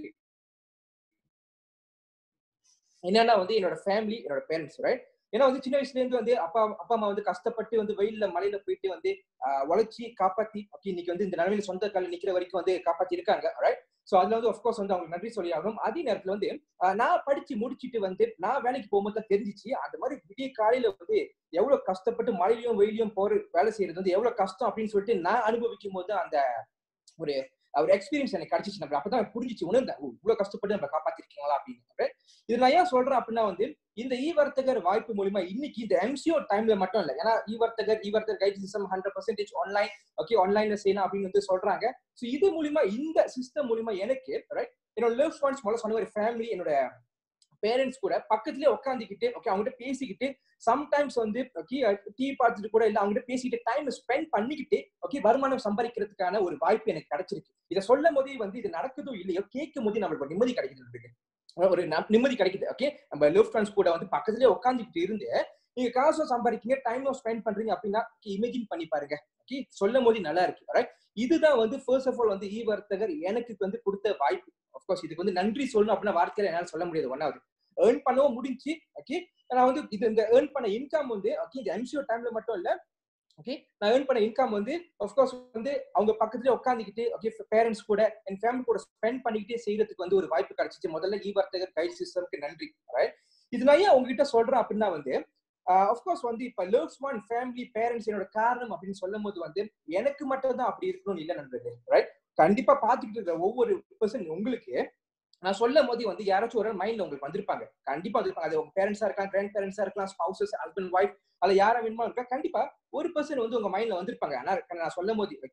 என்னன்னா வந்து என்னோட ஃபேமிலி என்னோட பேரண்ட்ஸ் ரைட் ஏன்னா வந்து சின்ன வயசுல இருந்து வந்து அப்பா அப்பா அம்மா வந்து கஷ்டப்பட்டு வந்து வெயில்ல மலையில போயிட்டு வந்து உழைச்சி காப்பாத்தி ஓகே இன்னைக்கு வந்து இந்த நிலமையில சொந்த காலில் நிக்கிற வரைக்கும் வந்து காப்பாத்தி இருக்காங்க ரைட் சோ அதுல வந்து ஆஃப்கோர்ஸ் வந்து அவங்களுக்கு நன்றி சொல்லி ஆகணும் அதே நேரத்துல வந்து நான் படிச்சு முடிச்சுட்டு வந்து நான் வேலைக்கு போகும்போது தான் தெரிஞ்சிச்சு அந்த மாதிரி விடிய காலையில வந்து எவ்வளவு கஷ்டப்பட்டு மழையிலையும் வெயிலையும் போற வேலை செய்யறது வந்து எவ்வளவு கஷ்டம் அப்படின்னு சொல்லிட்டு நான் அனுபவிக்கும் போது அந்த ஒரு ஒரு எக்ஸ்பீரியன்ஸ் எனக்கு கிடைச்சிச்சு நம்ம அப்பதான் புரிஞ்சிச்சு உணர்ந்தேன் இவ்வளவு கஷ்டப்பட்டு நம்ம காப்பாத்திருக்கீங்களா அப்படின்னு இது நான் ஏன் சொல்றேன் அப்படின்னா வந்து இந்த இ வர்த்தகர் வாய்ப்பு மூலியமா இன்னைக்கு இந்த எம்சிஓ டைம்ல மட்டும் இல்ல ஏன்னா இ Varthagar e Varthagar guide system hundred percentage online okay ஆன்லைன்ல செய்யணும் அப்படின்னு வந்து சொல்றாங்க ஸோ இது மூலியமா இந்த சிஸ்டம் மூலியமா எனக்கு ரைட் என்னோட லவ் ஒன்ஸ் முதல்ல சொன்ன ஒரு ஃபேமிலி என்னோட பேரண்ட்ஸ் கூட பக்கத்துலயே உட்காந்துக்கிட்டு ஓகே அவங்ககிட்ட பேசிக்கிட்டு சம்டைம்ஸ் வந்து ஓகே டீ பார்த்துட்டு கூட இல்ல அவங்ககிட்ட பேசிக்கிட்டு டைம் ஸ்பெண்ட் பண்ணிக்கிட்டு ஓகே வருமானம் சம்பாதிக்கிறதுக்கான ஒரு வாய்ப்பு எனக்கு கிடைச்சிருக்கு இதை சொல்லும் போதே வந்து இது நடக்குதோ இல்லையோ கேட்கும் போது நம்மளுக்கு நிம்மதி கிடைக்குது ஒரு நிம்மதி கிடைக்குது ஓகே நம்ம லவ் ஃப்ரெண்ட்ஸ் கூட வந்து பக்கத்துலயே உட்காந்துக்கிட்டு இருந்து நீங்க காசும் சம்பாதிக்கீங்க டைமும் ஸ்பெண்ட் பண்றீங்க அப்படின்னா இமேஜின் பண்ணி பாருங்க ஓகே சொல்லும் போது நல்லா இருக்கு ரைட் இதுதான் வந்து ஃபர்ஸ்ட் ஆஃப் ஆல் வந்து இ வர்த்தகர் எனக்கு வந்து கொடுத்த வாய்ப்பு அஃப்கோர்ஸ் இதுக்கு வந்து நன்றி சொல்லணும் அப்படின்னா வார்த்தையில என்னால சொல்ல முடியாது ஒன்னாவது ஏர்ன் பண்ணவும் முடிஞ்சு ஓகே நான் வந்து இது இந்த ஏர்ன் பண்ண இன்கம் வந்து ஓகே இந்த எம்சிஓ டைம்ல மட்டும் இல்ல ஓகே நான் ஏர்ன் பண்ண இன்கம் வந்து ஆஃப்கோர்ஸ் வந்து அவங்க பக்கத்துல உட்காந்துக்கிட்டு ஓகே பேரண்ட்ஸ் கூட என் ஃபேமிலி கூட ஸ்பெண்ட் பண்ணிக்கிட்டே செய்யறதுக்கு வந்து ஒரு வாய்ப்பு கிடைச்சிச்சு முதல்ல இ வர்த்தகர் கைட் சிஸ்டம்க்கு நன்றி இது நான் ஏன் உங்ககிட்ட சொல்றேன் அப்படின்னா வந்து அஃப்கோர்ஸ் வந்து இப்ப லவ்ஸ் ஒன் ஃபேமிலி பேரண்ட்ஸ் என்னோட காரணம் அப்படின்னு சொல்லும் போது வந்து எனக்கு மட்டும் தான் அப்படி இருக்கணும்னு இல்லை நண்பர்களே ரைட் கண்டிப்பா பாத்துக்கிட்டு இருக்கிற ஒவ்வொரு பர்சன் உங்களுக்கு நான் சொல்லும் போது வந்து யாராச்சும் ஒரு மைண்ட்ல உங்களுக்கு வந்திருப்பாங்க கண்டிப்பா வந்திருப்பாங்க அது உங்க பேரண்ட்ஸா இருக்கலாம் கிராண்ட் பேரண்ட்ஸா இருக்கலாம் ஸ்பௌசஸ் ஹஸ்பண்ட் ஒய்ஃப் அதுல யாரா வேணுமா இருக்கா கண்டிப்பா ஒரு பர்சன் வந்து உங்க மைண்ட்ல வந்திருப்பாங்க ஆனா நான் சொல்லும் போது ஓகே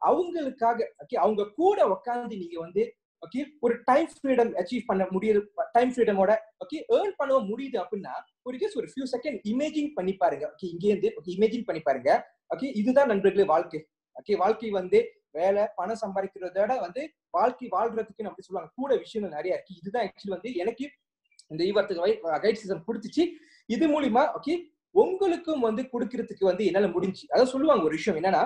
அவங்களுக்காக ஓகே அவங்க கூட உட்காந்து நீங்க வந்து ஓகே ஒரு டைம் ஃப்ரீடம் அச்சீவ் பண்ண முடியுது டைம் ஃப்ரீடமோட ஓகே ஏர்ன் பண்ண முடியுது அப்படின்னா ஒரு ஜஸ்ட் ஒரு ஃபியூ செகண்ட் இமேஜின் பண்ணி பாருங்க ஓகே இங்கேருந்து ஓகே இமேஜின் பண்ணி பாருங்க ஓகே இதுதான் நண்பர்களே வாழ்க்கை ஓகே வாழ்க்கை வந்து வேலை பணம் சம்பாதிக்கிறதோட வந்து வாழ்க்கை வாழ்றதுக்கு அப்படி சொல்லுவாங்க கூட விஷயங்கள் நிறைய இருக்கு இதுதான் ஆக்சுவலி வந்து எனக்கு இந்த ஈவர்த்துக்கு கைட் சிஸ்டம் கொடுத்துச்சு இது மூலியமா ஓகே உங்களுக்கும் வந்து கொடுக்கறதுக்கு வந்து என்னால முடிஞ்சு அதாவது சொல்லுவாங்க ஒரு விஷயம் என்னன்னா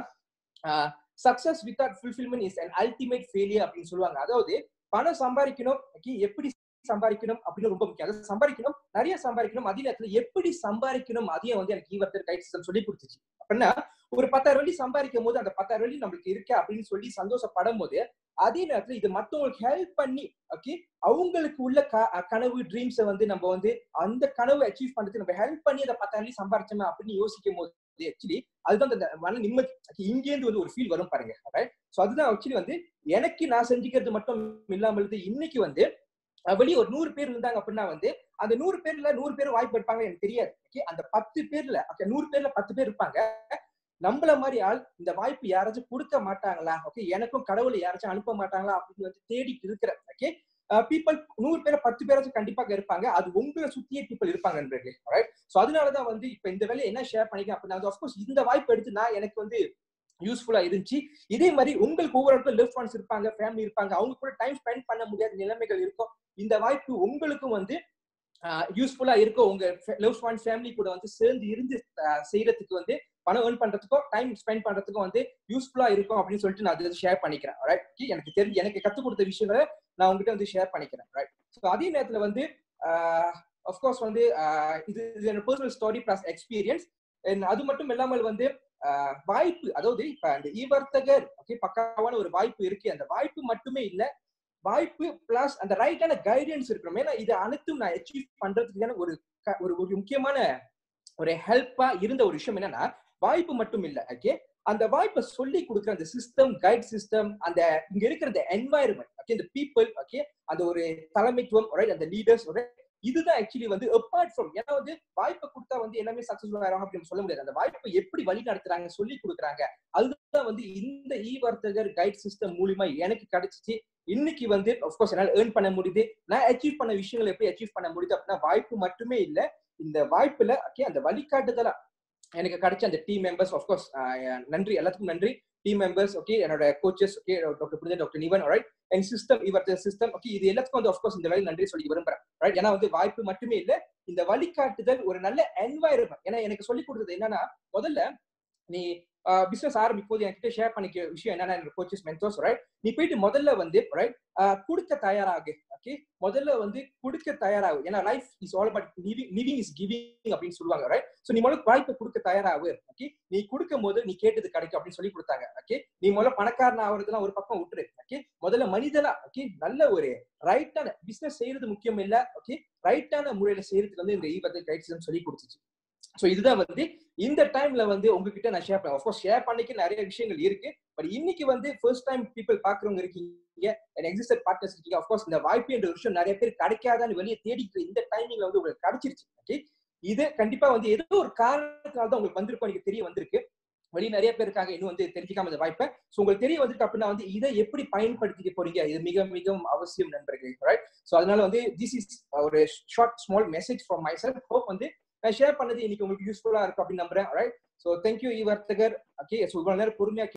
success without fulfilment is an ultimate failure அப்படின்னு சொல்லுவாங்க அதாவது பணம் சம்பாதிக்கணும் ஓகே எப்படி சம்பாதிக்கணும் அப்படின்னு ரொம்ப முக்கியம் அதாவது சம்பாதிக்கணும் நிறைய சம்பாதிக்கணும் அதே நேரத்துல எப்படி சம்பாதிக்கணும் அதையும் வந்து எனக்கு ஈவர்த்தர் கைட் சிஸ்டம் சொல்லி கொடுத்துச்சு அப்படின்னா ஒரு பத்தாயிரம் வழி சம்பாதிக்கும் போது அந்த பத்தாயிரம் வழி நம்மளுக்கு இருக்கு அப்படின்னு சொல்லி சந்தோஷப்படும் போது அதே நேரத்துல இது மத்தவங்களுக்கு ஹெல்ப் பண்ணி ஓகே அவங்களுக்கு உள்ள கனவு ட்ரீம்ஸை வந்து நம்ம வந்து அந்த கனவு அச்சீவ் பண்றதுக்கு நம்ம ஹெல்ப் பண்ணி அந்த பத்தாயிரம் வழி சம்பாதிச்சோமே அப்படின்னு யோசிக்கும் போது ஆக்சுவலி அதுதான் அந்த மன நிம்மதி இங்கேருந்து வந்து ஒரு ஃபீல் வரும் பாருங்க ஸோ அதுதான் ஆக்சுவலி வந்து எனக்கு நான் செஞ்சுக்கிறது மட்டும் இல்லாமல் இன்னைக்கு வந்து வெளியே ஒரு நூறு பேர் இருந்தாங்க அப்படின்னா வந்து அந்த நூறு பேர்ல நூறு பேர் வாய்ப்பு எடுப்பாங்க எனக்கு தெரியாது ஓகே அந்த பத்து பேர்ல ஓகே நூறு பேர்ல பத்து பேர் இருப்பாங்க நம்மள மாதிரி ஆள் இந்த வாய்ப்பு யாராச்சும் கொடுக்க மாட்டாங்களா ஓகே எனக்கும் கடவுளை யாராச்சும் அனுப்ப மாட்டாங்களா அப்படின்னு வந்து தேடிட்டு இருக்கிற ஓகே பீப்புள் நூறு பேரை பத்து பேராச்சும் கண்டிப்பாக இருப்பாங்க அது உங்களை சுத்தியே பீப்புள் இருப்பாங்க நண்பர்களே ரைட் ஸோ அதனாலதான் வந்து இப்ப இந்த வேலையை என்ன ஷேர் பண்ணிக்க அப்படின்னா அஃப்கோர்ஸ் இந்த வாய்ப்பு எடுத்து நான் எனக்கு வந்து யூஸ்ஃபுல்லா இருந்துச்சு இதே மாதிரி உங்களுக்கு ஒவ்வொரு இடத்துல லெஃப்ட் ஒன்ஸ் இருப்பாங்க ஃபேமிலி இருப்பாங்க அவங்க கூட டைம் ஸ்பெண்ட் பண்ண முடியாத நிலைமைகள் இருக்கும் இந்த வாய்ப்பு உங்களுக்கும் வந்து யூஸ்ஃபுல்லா இருக்கும் உங்க லவ் ஒன் ஃபேமிலி கூட வந்து சேர்ந்து இருந்து செய்யறதுக்கு வந்து பணம் ஏர்ன் பண்றதுக்கோ டைம் ஸ்பெண்ட் பண்றதுக்கும் வந்து யூஸ்ஃபுல்லா இருக்கும் அப்படின்னு சொல்லிட்டு நான் அதை ஷேர் பண்ணிக்கிறேன் ரைட் எனக்கு தெரிஞ்சு எனக்கு கத்துக் கொடுத்த விஷயங்களை நான் உங்ககிட்ட வந்து ஷேர் பண்ணிக்கிறேன் ரைட் ஸோ அதே நேரத்துல வந்து அஃப்கோர்ஸ் வந்து இது இது என்னோட பர்சனல் ஸ்டோரி பிளஸ் எக்ஸ்பீரியன்ஸ் அது மட்டும் இல்லாமல் வந்து வாய்ப்பு அதாவது இப்ப அந்த ஈவர்த்தகர் ஓகே பக்காவான ஒரு வாய்ப்பு இருக்கு அந்த வாய்ப்பு மட்டுமே இல்ல வாய்ப்பு பிளஸ் அந்த ரைட்டான கைடன்ஸ் இருக்கணும் ஏன்னா இது அனைத்தும் நான் அச்சீவ் பண்றதுக்கான ஒரு ஒரு ஒரு முக்கியமான ஒரு ஹெல்ப்பா இருந்த ஒரு விஷயம் என்னன்னா வாய்ப்பு மட்டும் இல்ல ஓகே அந்த வாய்ப்பை சொல்லி கொடுக்குற அந்த சிஸ்டம் கைட் சிஸ்டம் அந்த இங்க இருக்கிற அந்த என்வாயர்மெண்ட் ஓகே இந்த பீப்புள் ஓகே அந்த ஒரு தலைமைத்துவம் அந்த லீடர்ஸ் இதுதான் ஆக்சுவலி வந்து அப்பார்ட் ஃப்ரம் ஏன்னா வந்து வாய்ப்பை கொடுத்தா வந்து எல்லாமே சக்சஸ்ஃபுல் ஆயிரும் அப்படின்னு சொல்ல முடியாது அந்த வாய்ப்பை எப்படி வழி நடத்துறாங்க சொல்லி கொடுக்குறாங்க அதுதான் வந்து இந்த இ வர்த்தகர் கைட் சிஸ்டம் மூலியமா எனக்கு கிடைச்சிச்சு இன்னைக்கு வந்து அஃப்கோர்ஸ் என்னால் ஏர்ன் பண்ண முடியுது நான் அச்சீவ் பண்ண விஷயங்களை எப்படி அச்சீவ் பண்ண முடியுது அப்படின்னா வாய்ப்பு மட்டுமே இல்ல இந்த வாய்ப்புல ஓகே அந்த வழிகாட்டுதலா எனக்கு கிடைச்ச அந்த டீம் மெம்பர்ஸ் ஆஃப்கோர்ஸ் நன்றி எல்லாத்துக்கும் நன்றி டீம் மெம்பர்ஸ் ஓகே என்னோட கோச்சஸ் ஓகே டாக்டர் புரிதல் டாக்டர் நிவன் ரைட் என் சிஸ்டம் இவர் சிஸ்டம் ஓகே இது எல்லாத்துக்கும் வந்து ஆஃப்கோர்ஸ் இந்த வேலை நன்றி சொல்லி விரும்புறேன் ரைட் ஏன்னா வந்து வாய்ப்பு மட்டுமே இல்ல இந்த வழிகாட்டுதல் ஒரு நல்ல என்வாயர்மெண்ட் ஏன்னா எனக்கு சொல்லி கொடுத்தது என்னன்னா முதல்ல நீ பிசினஸ் ஆரம்பிக்கும் போது என்கிட்ட ஷேர் பண்ணிக்க விஷயம் என்னன்னா எனக்கு கோச்சஸ் மென்டோஸ் ரைட் நீ போயிட்டு முதல்ல வந்து ரைட் கொடுக்க தயாராகு ஓகே முதல்ல வந்து கொடுக்க தயாராகு ஏன்னா life is all about living living is giving அப்படின்னு சொல்லுவாங்க ரைட் ஸோ நீ முதல்ல வாய்ப்பை கொடுக்க தயாராகு ஓகே நீ கொடுக்கும் போது நீ கேட்டது கிடைக்கும் அப்படின்னு சொல்லி கொடுத்தாங்க ஓகே நீ முதல்ல பணக்காரன் ஆகுறதுலாம் ஒரு பக்கம் விட்டுரு ஓகே முதல்ல மனிதனா ஓகே நல்ல ஒரு ரைட்டான பிசினஸ் செய்யறது முக்கியம் இல்ல ஓகே ரைட்டான முறையில செய்யறதுக்கு வந்து இந்த ஈவத்தை கைட்ஸ் சொல்லி கொடுத்துச்சு ஸோ இதுதான் வந்து இந்த டைம்ல வந்து உங்ககிட்ட நான் ஷேர் பண்ணேன் ஆஃப்கோர்ஸ் ஷேர் பண்ணிக்க நிறைய விஷயங்கள் இருக்கு பட் இன்னைக்கு வந்து ஃபர்ஸ்ட் டைம் பீப்புள் பாக்குறவங்க இருக்கீங்க எக்ஸிஸ்டட் பார்ட்னர்ஸ் இருக்கீங்க ஆஃப்கோர்ஸ் இந்த வாய்ப்பு என்ற விஷயம் நிறைய பேர் கிடைக்காதான்னு வெளியே தேடிக்கிற இந்த டைமிங்ல வந்து உங்களுக்கு கிடைச்சிருச்சு ஓகே இது கண்டிப்பா வந்து ஏதோ ஒரு காரணத்தினால தான் உங்களுக்கு வந்திருக்கும் எனக்கு தெரிய வந்திருக்கு வெளியே நிறைய பேர் இருக்காங்க இன்னும் வந்து தெரிஞ்சுக்காம இந்த வாய்ப்பை ஸோ உங்களுக்கு தெரிய வந்துட்டு அப்படின்னா வந்து இதை எப்படி பயன்படுத்திக்க போறீங்க இது மிக மிகவும் அவசியம் நண்பர்களே ரைட் ஸோ அதனால வந்து திஸ் இஸ் ஒரு short small message from myself hope வந்து நான் ஷேர் பண்ணது இன்னைக்கு உங்களுக்கு யூஸ்ஃபுல்லா இருக்கும் அப்படின்னு நம்புறேன் ரைட் ஸோ தேங்க்யூ இ வர்த்தகர் ஓகே ஸோ இவ்வளவு நேரம் பொறுமையா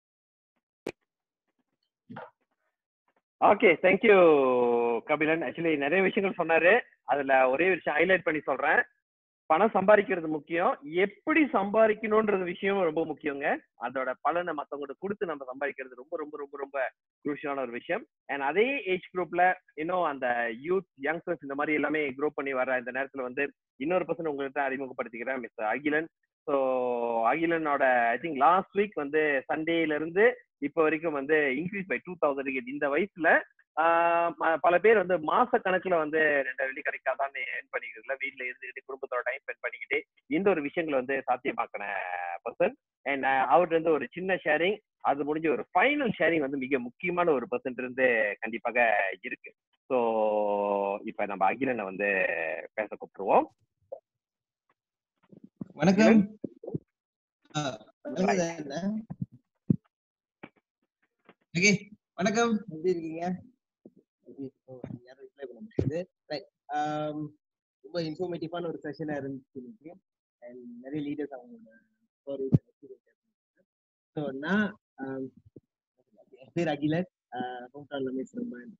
ஓகே தேங்க்யூ கபிலன் ஆக்சுவலி நிறைய விஷயங்கள் சொன்னாரு அதுல ஒரே விஷயம் ஹைலைட் பண்ணி சொல்றேன் பணம் சம்பாதிக்கிறது முக்கியம் எப்படி சம்பாதிக்கணும்ன்றது விஷயம் ரொம்ப முக்கியங்க அதோட பலனை மத்தவங்களுக்கு கொடுத்து நம்ம சம்பாதிக்கிறது ரொம்ப ரொம்ப ரொம்ப ரொம்ப குரூஷியலான ஒரு விஷயம் அண்ட் அதே ஏஜ் குரூப்ல இன்னும் அந்த யூத் யங்ஸ்டர்ஸ் இந்த மாதிரி எல்லாமே க்ரோ பண்ணி வர இந்த நேரத்துல வந்து இன்னொரு பர்சன் உங்களுக்கு அறிமுகப்படுத்திக்கிறேன் மிஸ்டர் அகிலன் ஸோ அகிலனோட ஐ திங்க் லாஸ்ட் வீக் வந்து சண்டேல இருந்து இப்போ வரைக்கும் வந்து இன்க்ரீஸ் பை டூ தௌசண்ட் இந்த வயசுல பல பேர் வந்து மாச கணக்குல வந்து ரெண்டு வெள்ளி கிடைக்காதான்னு ஏர்ன் பண்ணிக்கிறதுல வீட்டுல இருந்துகிட்டு குடும்பத்தோட டைம் ஸ்பெண்ட் பண்ணிக்கிட்டு இந்த ஒரு விஷயங்களை வந்து சாத்தியமாக்கின பர்சன் அண்ட் அவர்கிட்ட இருந்து ஒரு சின்ன ஷேரிங் அது முடிஞ்ச ஒரு ஃபைனல் ஷேரிங் வந்து மிக முக்கியமான ஒரு பர்சன்ட் இருந்து கண்டிப்பாக இருக்கு ஸோ இப்ப நம்ம அகிலனை வந்து பேச கூப்பிட்டுருவோம் வணக்கம் ஓகே வணக்கம் எப்படி இருக்கீங்க Okay, so, யாரும் ரிப்ளை பண்ண முடியாது ரைட் ரொம்ப இன்ஃபர்மேட்டிவான ஒரு செஷனா இருந்துச்சு இன்னைக்கு அண்ட் நிறைய லீடர்ஸ் அவங்களோட ஸ்டோரிஸ் ஸோ நான் um, என் பேர் அகிலன் ஹோம் டவுன் ரமேஷ் ரமன்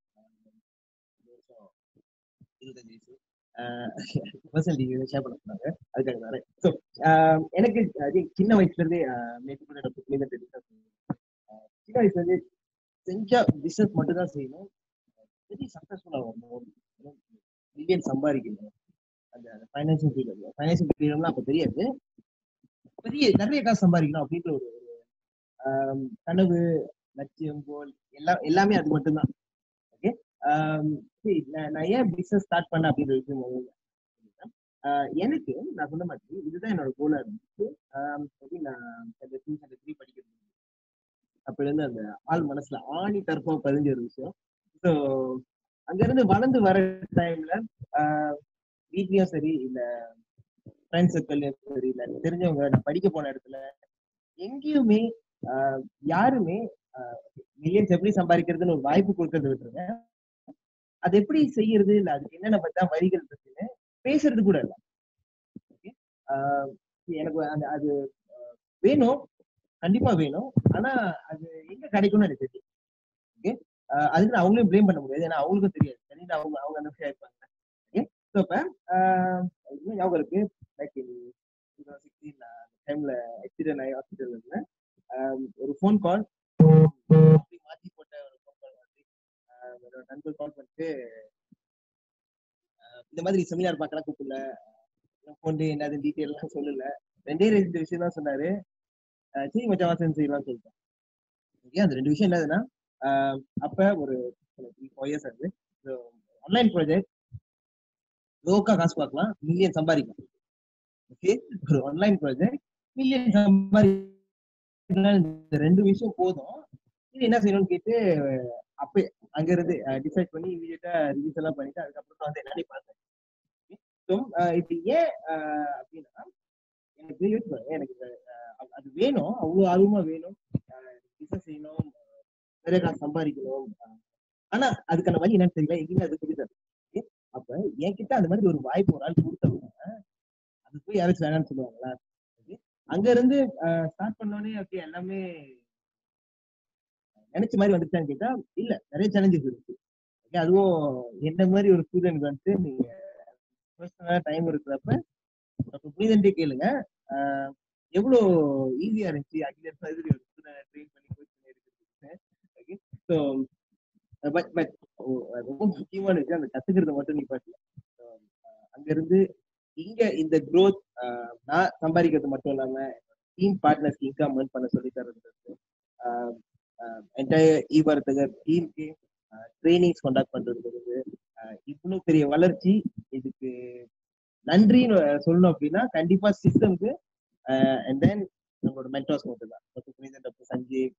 இருபத்தஞ்சு வயசு பர்சனல் டீட்டெயில் ஷேர் பண்ண சொன்னாங்க அதுக்காக வரேன் ஸோ எனக்கு அது சின்ன வயசுல இருந்தே நேற்று கூட எனக்கு புரியுது தெரியும் சின்ன வயசுல இருந்தே செஞ்சா பிசினஸ் மட்டும் தான் செய்யணும் வெரி சக்சஸ்ஃபுல்லா வரணும் மில்லியன் சம்பாதிக்கணும் அந்த ஃபைனான்சியல் ஃப்ரீடம் ஃபைனான்சியல் ஃப்ரீடம்லாம் அப்ப தெரியாது பெரிய நிறைய காசு சம்பாதிக்கணும் அப்படின்ற ஒரு ஒரு, ஆம், கனவு லட்சியம் கோல் எல்லாம் எல்லாமே அது மட்டும்தான் ஓகே நான் நான் ஏன் பிசினஸ் ஸ்டார்ட் பண்ணேன் அப்படின்ற விஷயம் முதல்ல சொல்லிடுறேன். ஆஹ் எனக்கு நான் சொன்ன மாதிரி இதுதான் என்னோட கோலா இருந்துச்சு ஆம், எப்படி நான் அந்த டூ ஹண்ட்ரட் த்ரீ படிக்கிறது அப்ப இருந்து அந்த ஆள் மனசுல ஆணி தற்பா பதிஞ்ச ஒரு விஷயம் ஸோ அங்க இருந்து வளர்ந்து வர டைம்ல வீட்லயும் சரி இல்ல ஃப்ரெண்ட்ஸ் சர்க்கிள்லயும் சரி இல்ல தெரிஞ்சவங்க நான் படிக்க போன இடத்துல எங்கேயுமே ஆஹ் யாருமே மில்லியன்ஸ் எப்படி சம்பாதிக்கிறதுன்னு ஒரு வாய்ப்பு கொடுக்கறது விட்டுருங்க அது எப்படி செய்யறது இல்ல அதுக்கு என்னென்ன பத்தா வரிகள் இருக்குன்னு பேசுறது கூட இல்லை Okay? ஆஹ் எனக்கு அந்த அது ஆஹ் வேணும் கண்டிப்பா வேணும் ஆனா அது எங்க கிடைக்கும்னு எனக்கு தெரியும் ஓகே அதுக்கு நான் அவங்களையும் ப்ளேம் பண்ண முடியாது ஏன்னா அவங்களுக்கும் தெரியாது சரின்னு அவங்க அவங்க அந்த விஷயம் இருப்பாங்க ஓகே ஸோ இப்போ இன்னும் ஞாபகம் இருக்கு லைக் டூ தௌசண்ட் சிக்ஸ்டீன் டைம்ல எக்ஸிடென்ட் ஆகி ஹாஸ்பிட்டல் இருந்தேன் ஆஹ் ஒரு ஃபோன் கால் மாத்தி போட்ட ஒரு ஃபோன் கால் வந்து ஆஹ் என்னோட நண்பர் கால் பண்ணிட்டு ஆஹ் இந்த மாதிரி செமினார் பார்க்கலாம் கூப்பிடல ஃபோன் என்னது டீட்டெயில் எல்லாம் சொல்லல ரெண்டே ரெண்டு விஷயம் தான் சொன்னாரு ஆஹ் சரி மச்சான் வாசன் செய்யலாம் சொல்லிட்டேன் ஓகே அந்த ரெண்டு விஷயம் என்னதுன்னா ஆஹ் அப்ப ஒரு த்ரீ ஃபோர் இயர்ஸ் ஆகுது ஆன்லைன் ப்ராஜெக்ட் லோக்கா காசு பார்க்கலாம் மில்லியன் சம்பாதிக்கலாம் ஓகே ஒரு ஆன்லைன் ப்ராஜெக்ட் மில்லியன் சம்பாதிக்கலாம் இந்த ரெண்டு விஷயம் போதும் இது என்ன செய்யணும்னு கேட்டு அப்ப அங்க இருந்து டிசைட் பண்ணி இமீடியட்டா ரிலீஸ் எல்லாம் பண்ணிட்டு அதுக்கப்புறம் தான் வந்து என்னடி பார்த்தேன் ஸோ இது ஏன் ஆஹ் அப்படின்னா எனக்கு யோசிச்சு எனக்கு ஆஹ் அது- அது வேணும் அவ்வளவு ஆர்வமா வேணும் பிசினஸ் செய்யணும் ஆஹ் நிறைய காசு சம்பாதிக்கணும் ஆஹ் ஆனா அதுக்கான வழி என்னன்னு தெரியல எங்கேயுமே அது புரியுது அப்ப என்கிட்ட அந்த மாதிரி ஒரு வாய்ப்பு ஒரு ஆள் கொடுத்தவங்க அது போய் யாராச்சும் வேணாம்னு சொல்லுவாங்களா Okay. அங்க இருந்து ஸ்டார்ட் பண்ணோடனே ஓகே எல்லாமே நினைச்ச மாதிரி வந்துச்சான்னு கேட்டா இல்ல நிறைய சேலஞ்சஸ் இருக்கு ஓகே அதுவும் என்ன மாதிரி ஒரு ஸ்டூடெண்ட் வந்துட்டு நீங்க பர்சனலா டைம் இருக்கிறப்ப அப்ப புரிதன்ட்டே கேளுங்க ஆஹ் எவ்வளவு ஈஸியா இருந்துச்சு அகில மாதிரி ஒரு ஸ்டூடெண்ட் ட்ரெயின் பண்ணி கோச் பண்ணி எடுக்கிறது ஓகே ஸோ பட் பட் ரொம்ப முக்கியமான விஷயம் அந்த கத்துக்கிறது மட்டும் நீ பாட்டில அங்க இருந்து இங்க இந்த க்ரோத் நான் சம்பாதிக்கிறது மட்டும் இல்லாம டீம் பார்ட்னர்ஸ்க்கு இன்கம் ஏர்ன் பண்ண சொல்லி தரது என்டையர் இ வர்த்தகர் டீமுக்கு ட்ரைனிங்ஸ் கண்டக்ட் பண்றது இவ்வளவு பெரிய வளர்ச்சி இதுக்கு நன்றின்னு சொல்லணும் அப்படின்னா கண்டிப்பா சிஸ்டம்க்கு அண்ட் தென் நம்மளோட மென்டார்ஸ் மட்டும் தான் டாக்டர் புனிதன் டாக்டர் சஞ்சீவ்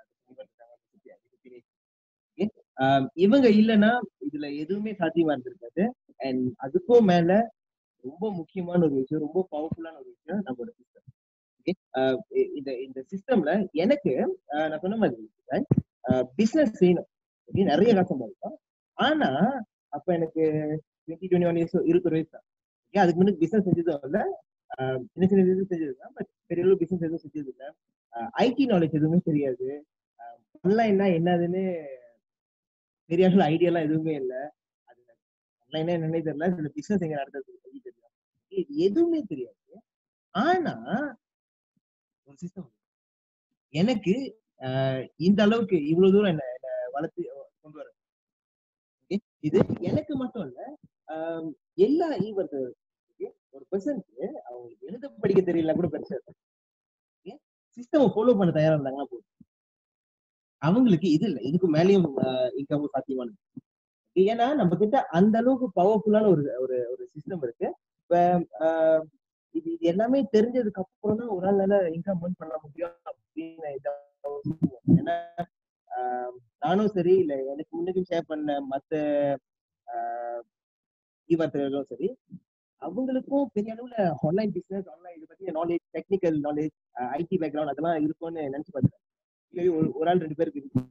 இவங்க இல்லைன்னா இதுல எதுவுமே சாத்தியமா இருந்திருக்காது அண்ட் அதுக்கும் மேல ரொம்ப முக்கியமான ஒரு விஷயம் ரொம்ப பவர்ஃபுல்லான ஒரு விஷயம் நம்மளோட சிஸ்டம் ஓகே இந்த இந்த சிஸ்டம்ல எனக்கு ஆஹ் நான் சொன்ன மாதிரி பிசினஸ் செய்யணும் okay, நிறைய காசு சம்பாதிக்கும் ஆனா அப்ப எனக்கு டுவெண்ட்டி டுவெண்ட்டி ஒன் இயர்ஸ் இருபது வயசு தான் ஓகே அதுக்கு முன்னாடி பிசினஸ் செஞ்சதும் இல்ல ஆஹ் சின்ன சின்ன இது செஞ்சது தான் பட் பெரிய அளவு பிசினஸ் எதுவும் செஞ்சது இல்ல ஐடி நாலேஜ் எதுவுமே தெரியாது ஆன்லைன்னா என்னதுன்னு பெரிய அளவு ஐடியாலாம் எதுவுமே இல்ல அது ஆன்லைனா என்னன்னே தெரியல இதுல பிசினஸ் எங்க நடத்துறது சொல்லி தெரியும் இது எதுவுமே தெரியாது ஆனா ஒரு சிஸ்டம் எனக்கு ஆஹ் இந்த அளவுக்கு இவ்வளவு தூரம் என்ன என்ன வளர்த்து கொண்டு வர Okay? இது எனக்கு மட்டும் இல்ல ஆஹ் எல்லா ஈவர்ட் ஒரு பர்சனுக்கு அவங்களுக்கு எழுத படிக்க தெரியல கூட பெருசா சிஸ்டம் ஃபாலோ பண்ண தயாரா இருந்தாங்கன்னா போதும் அவங்களுக்கு இது இல்லை இதுக்கு மேலேயும் இன்கம் சாத்தியமானது ஏன்னா நம்ம கிட்ட அந்த அளவுக்கு பவர்ஃபுல்லான ஒரு ஒரு ஒரு சிஸ்டம் இருக்கு இப்ப ஆஹ் இது இது எல்லாமே தெரிஞ்சதுக்கு அப்புறம் தான் ஒரு நாள் இன்கம் ஏர்ன் பண்ண முடியும் அப்படின்னு இதை சொல்லுவோம். ஏன்னா ஆஹ் நானும் சரி இல்ல எனக்கு முன்னாடி ஷேர் பண்ண மத்த ஈவர்த்தர்களும் சரி அவங்களுக்கும் பெரிய அளவுல ஆன்லைன் பிசினஸ் ஆன்லைன் இதை பத்தி knowledge technical knowledge IT background அதெல்லாம் இருக்கும்னு நினைச்சு பார்த்தேன் Maybe ஒரு ஒரு ஆள் ரெண்டு பேருக்கு இருக்கும்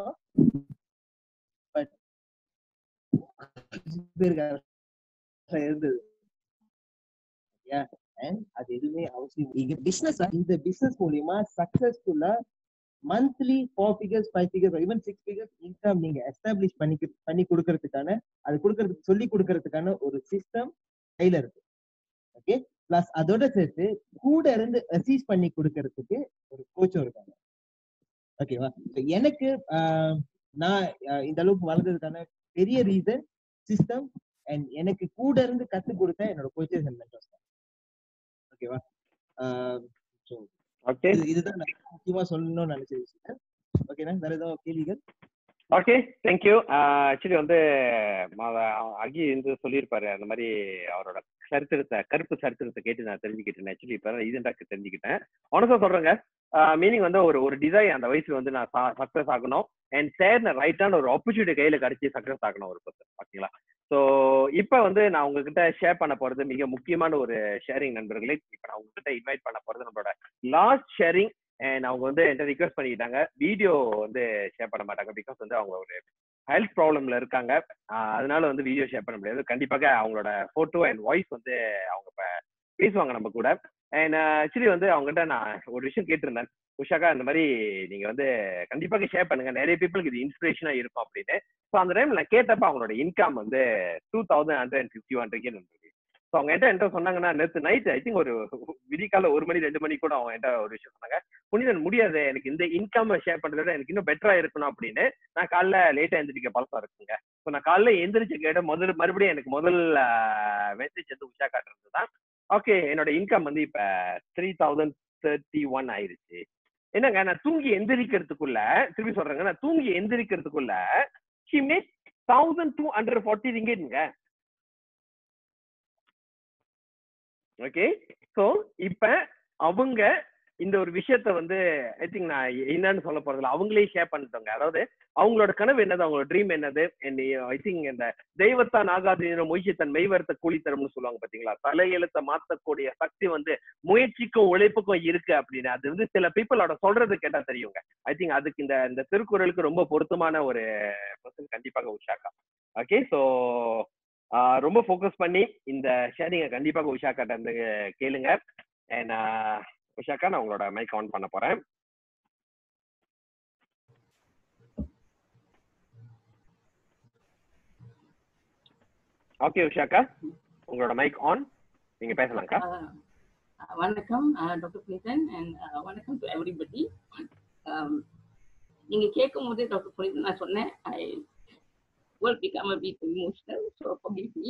பட் பேருக்கு இருந்தது அண்ட் அது எதுவுமே அவசியம் இங்க பிசினஸ் இந்த பிசினஸ் மூலியமா சக்சஸ்ஃபுல்லா monthly four figures five figures even six figures income நீங்க எஸ்டாப்ளிஷ் பண்ணி பண்ணி கொடுக்கறதுக்கான அது கொடுக்கறதுக்கு சொல்லி கொடுக்கறதுக்கான ஒரு சிஸ்டம் கையில இருக்கு ஓகே பிளஸ் அதோட சேர்த்து கூட இருந்து அசீஸ் பண்ணி கொடுக்கறதுக்கு ஒரு கோச்சும் இருக்காங்க ஓகேவா எனக்கு ஆஹ், நான் ஆஹ், இந்த அளவுக்கு வளர்ந்ததுக்கான பெரிய ரீசன் சிஸ்டம் அண்ட் எனக்கு கூட இருந்து கத்து கொடுத்த என்னோட கோச்சஸ் அண்ட் மென்டர்ஸ் தான் ஓகேவா ஸோ ஓகே இது இதுதான் நான் முக்கியமா சொல்லணும்னு நினைச்ச விஷயம் ஓகேண்ணா வேற ஏதாவது கேள்விகள் ஓகே தேங்க்யூ ஆக்சுவலி வந்து ம- அகி வந்து சொல்லியிருப்பாரு அந்த மாதிரி அவரோட சரித்திரத்தை கருப்பு சரித்திரத்தை கேட்டு நான் தெரிஞ்சுக்கிட்டேன் ஆக்சுவலி இப்போ ரீசெண்டாக தெரிஞ்சுக்கிட்டேன் உனக்கும் சொல்றேங்க மீனிங் வந்து ஒரு ஒரு டிசைன் அந்த வயசுல வந்து நான் சக்ஸஸ் ஆகணும் அண்ட் தேர்ன ரைட்டான ஒரு ஆப்பர்ச்சுனிட்டி கையில கிடைச்சி சக்ஸஸ் ஆகணும் ஒரு பர்சன் ஓகேங்களா ஸோ இப்போ வந்து நான் உங்ககிட்ட ஷேர் பண்ண போறது மிக முக்கியமான ஒரு ஷேரிங் நண்பர்களே இப்போ நான் உங்ககிட்ட இன்வைட் பண்ண போறது நம்மளோட லாஸ்ட் ஷேரிங் அண்ட் அவங்க வந்து என்கிட்ட ரிக்வெஸ்ட் பண்ணிக்கிட்டாங்க வீடியோ வந்து ஷேர் பண்ண மாட்டாங்க பிகாஸ் வந்து அவங்க ஒரு ஹெல்த் ப்ராப்ளம்ல இருக்காங்க ஆஹ் அதனால வந்து வீடியோ ஷேர் பண்ண முடியாது கண்டிப்பாக அவங்களோட போட்டோ அண்ட் வாய்ஸ் வந்து அவங்க இப்ப பேசுவாங்க நம்ம கூட அண்ட் ஆக்சுவலி வந்து அவங்ககிட்ட நான் ஒரு விஷயம் கேட்டிருந்தேன் உஷாக்கா இந்த மாதிரி நீங்க வந்து கண்டிப்பாக ஷேர் பண்ணுங்க நிறைய பீப்புளுக்கு இது இன்ஸ்பிரேஷனா இருக்கும் அப்படின்னு ஸோ அந்த டைம்ல நான் கேட்டப்ப அவங்களோட இன்கம் வந்து two thousand hundred and fifty one ரிக்கே இருந்தது ஸோ அவங்க என்கிட்ட என்கிட்ட சொன்னாங்கன்னா நேற்று நைட் ஐ திங்க் ஒரு விடிகால ஒரு மணி ரெண்டு மணி கூட அவங்க என்கிட்ட ஒரு விஷயம் சொன்னாங்க புனிதன் முடியாது எனக்கு இந்த இன்கம் ஷேர் பண்றதை விட எனக்கு இன்னும் பெட்டரா இருக்கணும் அப்படின்னு நான் காலைல லேட்டா எந்திரிக்க பழக்கம் இருக்குங்க ஸோ நான் காலைல எந்திரிச்சு கேட்ட முதல் மறுபடியும் எனக்கு முதல் மெசேஜ் வந்து உஷா காட்டுறது தான் ஓகே என்னோட இன்கம் வந்து இப்ப த்ரீ தௌசண்ட் தேர்ட்டி ஒன் ஆயிருச்சு என்னங்க நான் தூங்கி எந்திரிக்கிறதுக்குள்ள திருப்பி சொல்றேங்க நான் தூங்கி எந்திரிக்கிறதுக்குள்ள she made thousand two hundred forty ரிங்கேட்டுங்க ஓகே ஸோ இப்ப அவங்க இந்த ஒரு விஷயத்த வந்து ஐ திங்க் நான் என்னன்னு சொல்ல போறதில்ல அவங்களே ஷேர் பண்ணிட்டாங்க அதாவது அவங்களோட கனவு என்னது அவங்களோட ட்ரீம் என்னது ஐ திங்க் இந்த தெய்வத்தான் ஆகாது மொய்ச்சி தன் மெய்வரத்தை கூலி தரும்னு சொல்லுவாங்க பாத்தீங்களா தலையெழுத்தை மாத்தக்கூடிய சக்தி வந்து முயற்சிக்கும் உழைப்புக்கும் இருக்கு அப்படின்னு அது வந்து சில பீப்புளோட சொல்றது கேட்டா தெரியுங்க ஐ திங்க் அதுக்கு இந்த இந்த திருக்குறளுக்கு ரொம்ப பொருத்தமான ஒரு பர்சன் கண்டிப்பாக உஷாக்கா ஓகே ஸோ ரொம்ப ஃபோக்கஸ் பண்ணி இந்த ஷேரிங்கை கண்டிப்பாக உஷாக்காட்ட இருந்து கேளுங்க அண்ட் உஷாக்கா நான் உங்களோட மைக் ஆன் பண்ண போறேன் ஓகே உஷாக்கா உங்களோட மைக் ஆன் நீங்க பேசலாம்க்கா Uh, வணக்கம் டாக்டர் புனிதன் அண்ட் வணக்கம் டு எவ்ரிபடி நீங்க கேட்கும் போதே டாக்டர் புனிதன் நான் சொன்னேன் ஐ will become a bit emotional so forgive me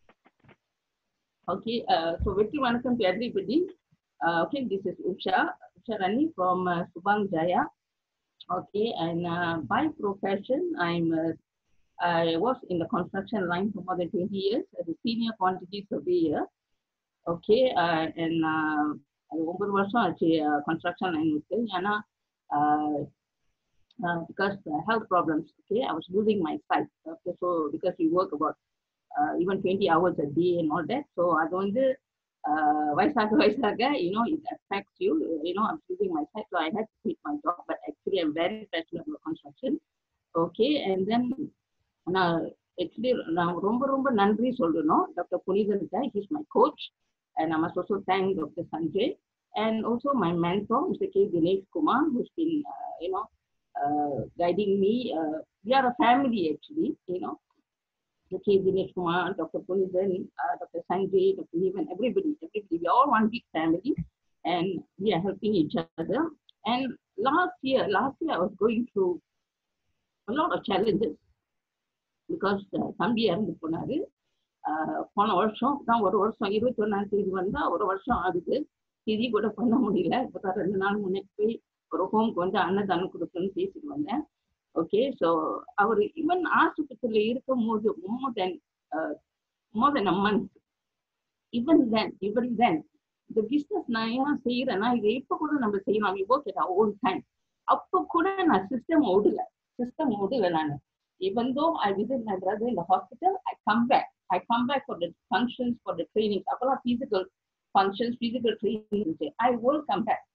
okay uh, so வெற்றி வணக்கம் to everybody uh, okay this is Usha Usha Rani from uh, Subang Jaya okay and uh, by profession I'm uh, I was in the construction line for more than 20 years as a senior quantity surveyor okay and அது ஒவ்வொரு வருஷம் ஆச்சு construction line விட்டு ஏன்னா because health problems okay I was losing my sight okay so because you work about even twenty hours a day and all that so அது வந்து uh, வயசாக வயசாக you know it affects you you know I'm losing my sight so I had to quit my job but actually I'm very passionate about construction okay and then நான் actually நான் ரொம்ப ரொம்ப நன்றி சொல்லணும் doctor Punithan he's my coach and I must also thank Dr. Sanjay and also my mentor, Mr. K. Dinesh Kumar, who's been, uh, you know, uh, guiding me. Uh, we are a family actually, you know. Mr. K. Dinesh Kumar, Dr. Punithan, uh, Dr. Sanjay, Dr. Neevan, everybody, everybody. We are all one big family and we are helping each other. And last year, last year I was going through a lot of challenges because uh, தம்பி இறந்து போனாரு ஆஹ் போன வருஷம் தான் ஒரு வருஷம் இருபத்தி ஒன்னாம் தேதி வந்தா ஒரு வருஷம் ஆகுது திதி கூட பண்ண முடியல இப்பதான் ரெண்டு நாள் முன்னாடி போய் ஒரு ஹோம்க்கு வந்து அன்னதானம் கொடுக்கணும்னு பேசிட்டு வந்தேன் ஓகே ஸோ அவர் ஈவன் ஆஸ்பத்திரியில இருக்கும் போது more then more then a month even then even then இந்த பிஸ்னஸ் நான் ஏன் செய்யறேன்னா இதை இப்ப கூட நம்ம செய்யலாம் we work at own time அப்ப கூட நான் சிஸ்டம் ஓடல சிஸ்டம் ஓடல நான் even though I visit my brother in the hospital, I come back. I come back for the functions, for the trainings. அப்பெல்லாம் physical functions, physical training. I will come back.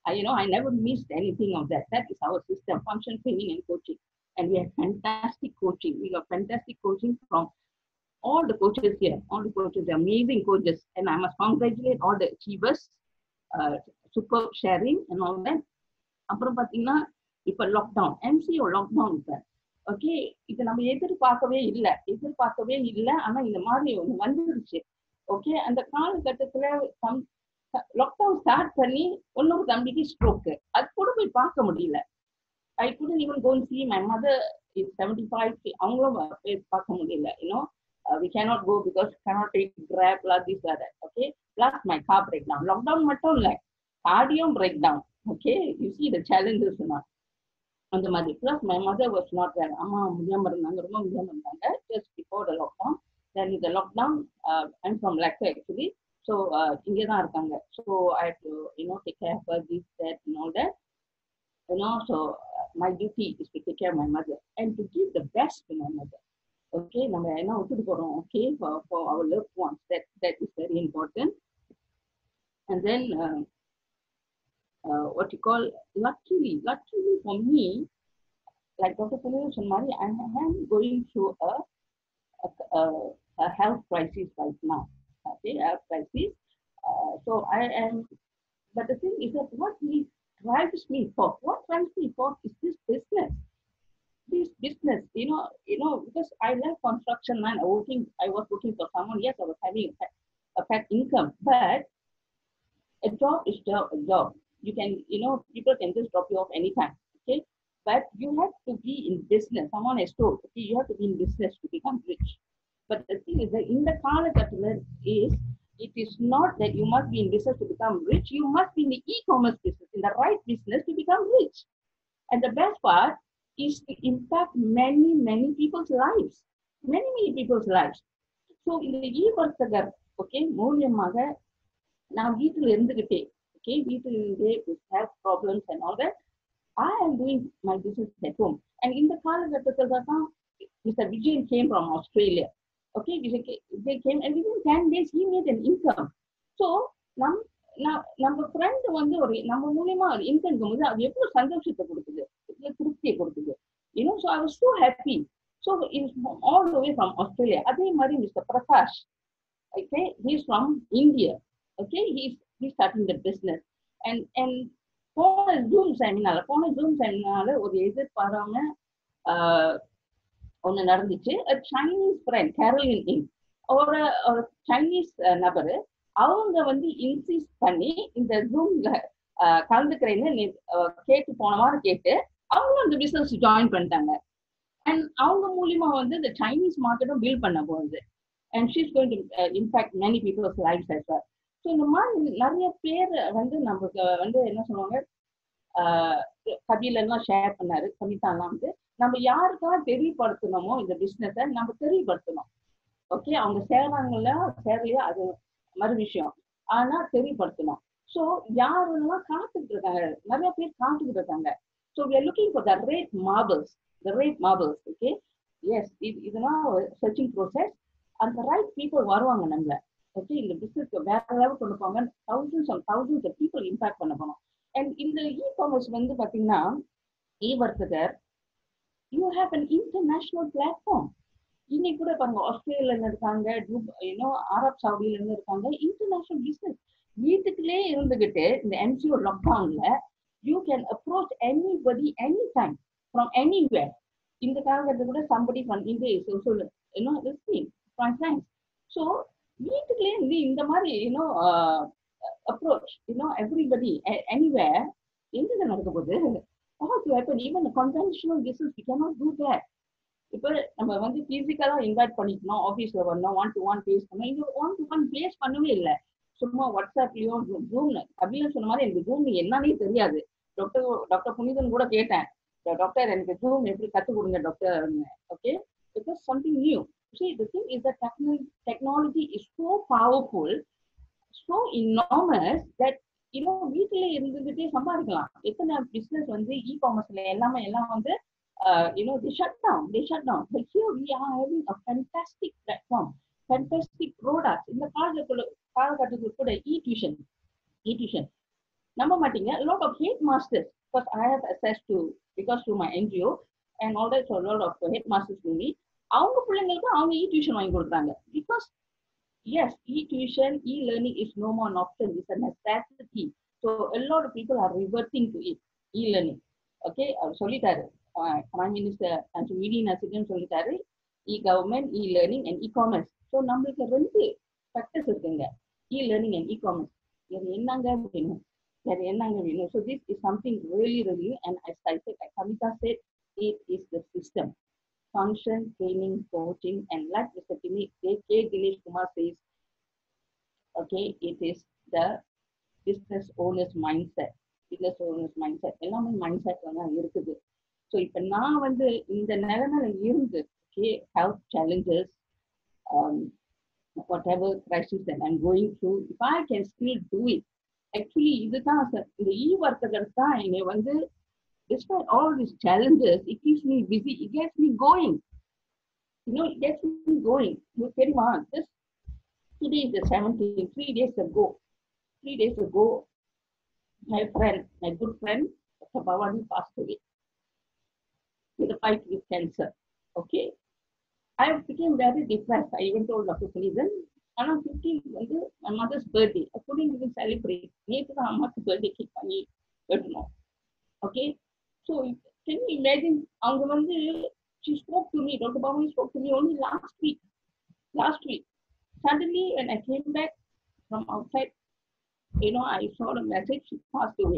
I, you know, I never missed anything of that. That is our system, function training and coaching. And we have fantastic coaching. We got fantastic coaching from all the coaches here. All the coaches, amazing coaches. And I must congratulate all the achievers, uh, superb sharing and all that. அப்புறம் பார்த்தீங்கன்னா இப்போ lockdown MCO lockdown இப்போ okay இது நம்ம எதிர்பார்க்கவே இல்லை எதிர்பார்க்கவே இல்லை ஆனா இந்த மாதிரி ஒன்று வந்துருச்சு ஓகே அந்த காலகட்டத்துல சம் லாக்டவுன் ஸ்டார்ட் பண்ணி இன்னொரு தம்பிக்கு ஸ்ட்ரோக்கு அது கூட போய் பார்க்க முடியல ஐ couldn't even go and see my mother is 75 அவங்களும் போய் பார்க்க முடியல you know we cannot go because cannot take grab plus this or that okay plus my car breakdown lockdown மட்டும் இல்ல கார்டியும் break down okay you see the challenges not அந்த மாதிரி plus my mother was not well அம்மா முடியாம இருந்தாங்க ரொம்ப முடியாம இருந்தாங்க just before the lockdown then இந்த லாக்டவுன் ஐம் ஃப்ரம் லக்ஸோ ஆக்சுவலி ஸோ இங்கே தான் இருக்காங்க so I to you know take care for this that and all that you know so my duty is to take care my mother and to give the best to my mother okay நம்ம என்ன விட்டுட்டு போறோம் okay for our love once that that is very important and then uh, what you call luckily, luckily for me, like Dr. Punil Mari, I am going through a, a, a, a health crisis right now. Okay, health crisis. Uh, so I am, but the thing is that what me drives me for, what drives me for is this business. This business, you know, you know, because I left construction man, working, I was working for someone. Yes, I was having a fat, a fat income, but a job is job, a job you can, you know, people can just drop you off anytime. Okay. But you have to be in business. Someone has told, okay, you have to be in business to become rich. But the thing is that in the Kalakatala is it is not that you must be in business to become rich. You must be in the e-commerce business, in the right business to become rich. And the best part is to impact many, many people's lives. Many, many people's lives. So in the e-வர்த்தகர் okay மூலியமாக நான் வீட்டில் இருந்துகிட்டே okay, வீட்டில் இருந்தே have problems and all that. I am doing my business at home. And in the காலகட்டத்தில் தான் Mr. Vijayan came from Australia. Okay, Vijay came and within 10 days he made an income. So, நம் நம்ம friend வந்து ஒரு நம்ம மூலியமா ஒரு income போது அது எவ்வளவு சந்தோஷத்தை கொடுக்குது எவ்வளவு திருப்தியை கொடுக்குது you know so I was so happy so is all the way from Australia அதே மாதிரி mister Prakash okay he's from India okay he's he starting the business and and போன ஜூம் செமினால போன ஜூம் செமினால ஒரு எதிர்பாராம ஒன்று நடந்துச்சு சைனீஸ் ஃப்ரெண்ட் கேரோலின் இன் ஒரு ஒரு சைனீஸ் நபர் அவங்க வந்து இன்சிஸ்ட் பண்ணி இந்த ஜூம்ல கலந்துக்கிறேன்னு கேட்டு போன வாரம் கேட்டு அவங்களும் இந்த பிசினஸ் ஜாயின் பண்ணிட்டாங்க அண்ட் அவங்க மூலியமா வந்து இந்த சைனீஸ் மார்க்கெட்டும் பில்ட் பண்ண போகுது and she's going to impact many people's life as well so இந்த மாதிரி நிறைய பேர் வந்து நமக்கு வந்து என்ன சொல்லுவாங்க கபில எல்லாம் ஷேர் பண்ணாரு கவிதாலாம் வந்து நம்ம யாருக்காக தெரியப்படுத்தணுமோ இந்த பிசினஸை நம்ம தெரியப்படுத்தணும் ஓகே அவங்க சேராங்கல்ல சேரலையா அது மறு விஷயம் ஆனா தெரியப்படுத்தணும் ஸோ யாரெல்லாம் காத்துட்டு இருக்காங்க நிறைய பேர் காத்துக்கிட்டு இருக்காங்க so we are looking for the red marbles the red marbles okay yes இது இதெல்லாம் சர்ச்சிங் ப்ரோசஸ் அந்த ரைட் பீப்புள் வருவாங்க நம்மள ஓகே இந்த பிசினஸ் வேற லெவல் கொண்டு போங்க thousands and thousands of people impact பண்ண போனோம் அண்ட் இந்த இ காமர்ஸ் வந்து பாத்தீங்கன்னா e Varthagar you have an international platform இன்னைக்கு கூட பாருங்க ஆஸ்திரேலியால இருந்து இருக்காங்க யூனோ அரப் சவுடியில இருந்து இருக்காங்க இன்டர்நேஷனல் பிசினஸ் வீட்டுக்குள்ளே இருந்துகிட்டு இந்த எம்சிஓ லாக்டவுன்ல you can approach anybody any time from anywhere இந்த காலகட்டத்தில் கூட somebody from India is also you know listing from friends so வீட்டுக்குள்ளே இருந்து இந்த மாதிரி you know approach you know everybody anywhere எங்க நடக்க போகுது how to happen even a conventional business we cannot do that இப்போ நம்ம வந்து பிசிக்கலா இன்வைட் பண்ணிக்கணும் ஆஃபீஸ்ல வரணும் ஒன் டு ஒன் பேஸ் பண்ணணும் இது ஒன் டு ஒன் பேஸ் பண்ணவே இல்லை சும்மா வாட்ஸ்அப்லயோ ஜூம்ல கபிலன் சொன்ன மாதிரி எனக்கு ஜூம் என்னன்னே தெரியாது டாக்டர் டாக்டர் புனிதன் கூட கேட்டேன் டாக்டர் எனக்கு ஜூம் எப்படி கற்றுக் கொடுங்க doctor okay because something new see the thing is that technology is so powerful so enormous that you know வீட்டிலே இருந்துகிட்டே சம்பாதிக்கலாம் எத்தனை பிசினஸ் வந்து இ காமர்ஸ்ல எல்லாமே எல்லாம் வந்து uh, you know they shut down they shut down but here we are having a fantastic platform fantastic products இந்த காலகட்டத்தில் காலகட்டத்தில் கூட இ டியூஷன் இ டியூஷன் நம்ப மாட்டீங்க lot of head masters because I have access to because to my NGO and all that so a lot of head masters to me அவங்க பிள்ளைங்களுக்கு அவங்க இ tuition வாங்கி கொடுக்குறாங்க because yes e tuition e learning is no more option is a necessity so எல்லா people are reverting to it e learning okay அவர் சொல்லிட்டாரு prime minister and மீடியன் assistant சொல்லிட்டாரு e government e learning and e commerce so நம்மளுக்கு ரெண்டு factors இருக்குங்க e learning and e commerce இது என்னங்க வேணும் வேற என்னங்க வேணும் so this is something really really and I said Kavitha said it is the system function, training, coaching, and like Mr. Dinesh, K. Dinesh Kumar says, okay, it is the business owner's mindset. business owner's mindset. எல்லாமே mind செட்ல தான் இருக்குது so இப்போ நான் வந்து இந்த நிலைமையில இருந்து okay health challenges whatever crisis that I'm going through if I can still do it actually இதுதான் சார் இந்த இ வர்த்தகர் தான் என்னை வந்து despite all these challenges, it keeps me busy. It gets me going. You know, it gets me going. You can on. This today is the 17th, three days ago. Three days ago, my friend, my good friend, Dr. Bhavani passed away with a fight with cancer. Okay. I became very depressed. I even told Dr. Pulisan, ஆனால் fifteen வந்து my mother's birthday. I couldn't even celebrate. நேற்று தான் அம்மாக்கு birthday cake பண்ணி வெட்டணும் okay so can you imagine அவங்க வந்து she spoke to me doctor Babu spoke to me only last week last week suddenly when I came back from outside, you know, I saw the message, she passed away.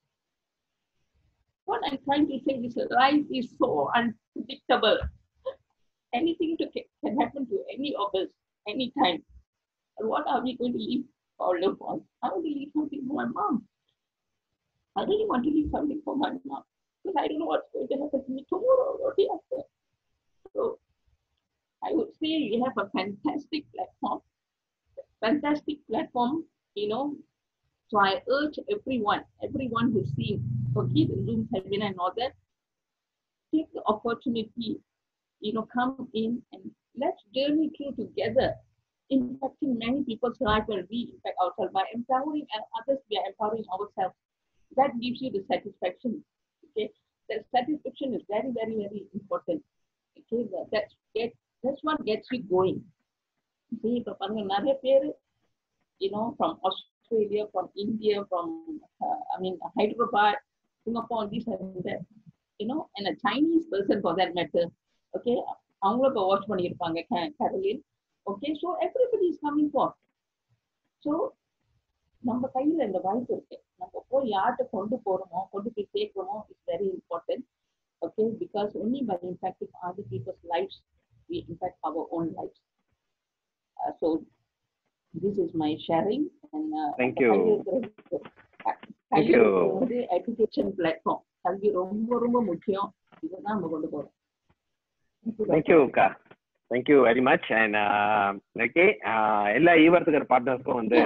What I'm trying to say is life is so unpredictable. Anything to, can happen to any of us, anytime. And what are we going to leave our loved ones? I want to leave something for my mom. I really want to leave something for my mom because I don't know what's going to happen to me tomorrow or day after. So I would say you have a fantastic platform, fantastic platform, you know. So I urge everyone, everyone who's seeing, okay, the Zoom webinar and all that, take the opportunity, you know, come in and let's journey through together, impacting many people's life and we impact ourselves by empowering others, we are empowering ourselves that gives you the satisfaction. Okay, that satisfaction is very, very, very important. Okay, that, that's get that's what gets you going. See, இப்போ பாருங்க நிறைய பேர் you know from Australia, from India, from uh, I mean Hyderabad, Singapore, this and that, you know, and a Chinese person for that matter. Okay, அவங்களும் இப்போ watch பண்ணியிருப்பாங்க கேரளின் okay so everybody is coming for so நம்ம கையில இந்த வாய்ப்பு இருக்கு நம்ம போய் யார்கிட்ட கொண்டு போறோமோ கொண்டு போய் சேர்க்கிறோமோ it's very important okay because only by impacting other peoples lifes we impact our own lifes so this is my sharing and Thank you. Thank கையில் you. வந்து எஜுகேஷன் பிளாட்ஃபார்ம் கல்வி ரொம்ப ரொம்ப முக்கியம் இதுதான் நம்ம கொண்டு போறோம் தேங்க்யூ அக்கா thank you very much and okay எல்லா ஈவர்த்துக்கிற பார்ட்னர்ஸ்க்கும் வந்து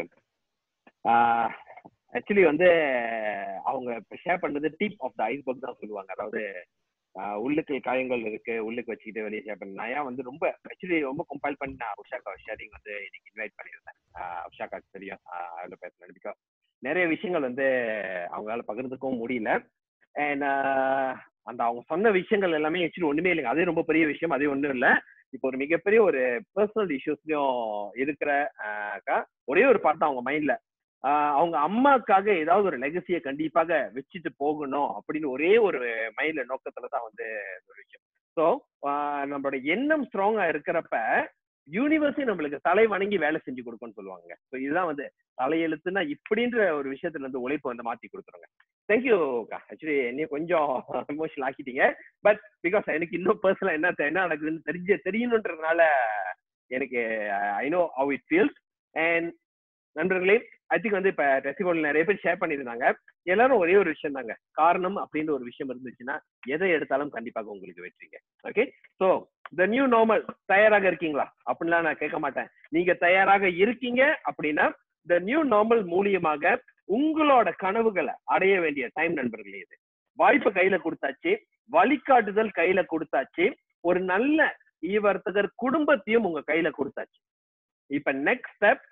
ஆக்சுவலி வந்து அவங்க இப்போ ஷேர் பண்ணது டீப் ஆஃப் த ஐஸ்பர்க் தான் சொல்லுவாங்க அதாவது ஆஹ் உள்ளுக்கு காயங்கள் இருக்கு உள்ளுக்கு வச்சுக்கிட்டு வெளியே ஷேர் பண்ண நான் ஏன் வந்து ரொம்ப ஆக்சுவலி ரொம்ப கம்பைல் பண்ணி நான் உஷாக்கா ஷேரிங் வந்து இன்னைக்கு இன்வைட் பண்ணியிருந்தேன் ஆஹ் உஷாக்காக்கு தெரியும் ஆஹ் அதில் பேசுனேன் பிகாஸ் நிறைய விஷயங்கள் வந்து அவங்களால பகிர்ந்துக்கவும் முடியல அண்ட் அந்த அவங்க சொன்ன விஷயங்கள் எல்லாமே ஆக்சுவலி ஒண்ணுமே இல்லைங்க அதே ரொம்ப பெரிய விஷயம் அதே ஒண்ணும் இல்ல இப்போ ஒரு மிகப்பெரிய ஒரு பர்சனல் இஷ்யூஸ்லயும் இருக்கிற ஆஹ் அக்கா ஒரே ஒரு பார்ட் அவங்க மைண்ட்ல அவங்க அம்மாக்காக ஏதாவது ஒரு லெகசியை கண்டிப்பாக வச்சுட்டு போகணும் அப்படின்னு ஒரே ஒரு மைண்ட்ல நோக்கத்துல தான் வந்து ஒரு விஷயம் ஸோ நம்மளோட எண்ணம் ஸ்ட்ராங்கா இருக்கிறப்ப யூனிவர்ஸே நம்மளுக்கு தலை வணங்கி வேலை செஞ்சு கொடுக்கும்னு சொல்லுவாங்க ஸோ இதுதான் வந்து தலையெழுத்துனா இப்படின்ற ஒரு விஷயத்துல இருந்து உழைப்பு வந்து மாத்தி கொடுத்துருங்க தேங்க்யூ ஆக்சுவலி என்னையும் கொஞ்சம் எமோஷனல் ஆக்கிட்டீங்க பட் பிகாஸ் எனக்கு இன்னும் பர்சனலா என்ன தெ- என்ன நடக்குதுன்னு தெரிஞ்ச தெரியணுன்றதுனால எனக்கு I know how it feels and நண்பர்களே ஐ திங்க் வந்து இப்ப டெஸ்டிகோல் நிறைய பேர் ஷேர் பண்ணியிருந்தாங்க எல்லாரும் ஒரே ஒரு விஷயம் தாங்க காரணம் அப்படின்ற ஒரு விஷயம் இருந்துச்சுன்னா எதை எடுத்தாலும் கண்டிப்பாக உங்களுக்கு வெற்றிங்க okay so the new normal தயாராக இருக்கீங்களா அப்படின்லாம் நான் கேட்க மாட்டேன் நீங்க தயாராக இருக்கீங்க அப்படின்னா த நியூ நார்மல் மூலியமாக உங்களோட கனவுகளை அடைய வேண்டிய டைம் நண்பர்களே இது வாய்ப்பு கையில கொடுத்தாச்சு வழிகாட்டுதல் கையில கொடுத்தாச்சு ஒரு நல்ல ஈவர்த்தகர் குடும்பத்தையும் உங்க கையில கொடுத்தாச்சு இப்ப நெக்ஸ்ட் ஸ்டெப்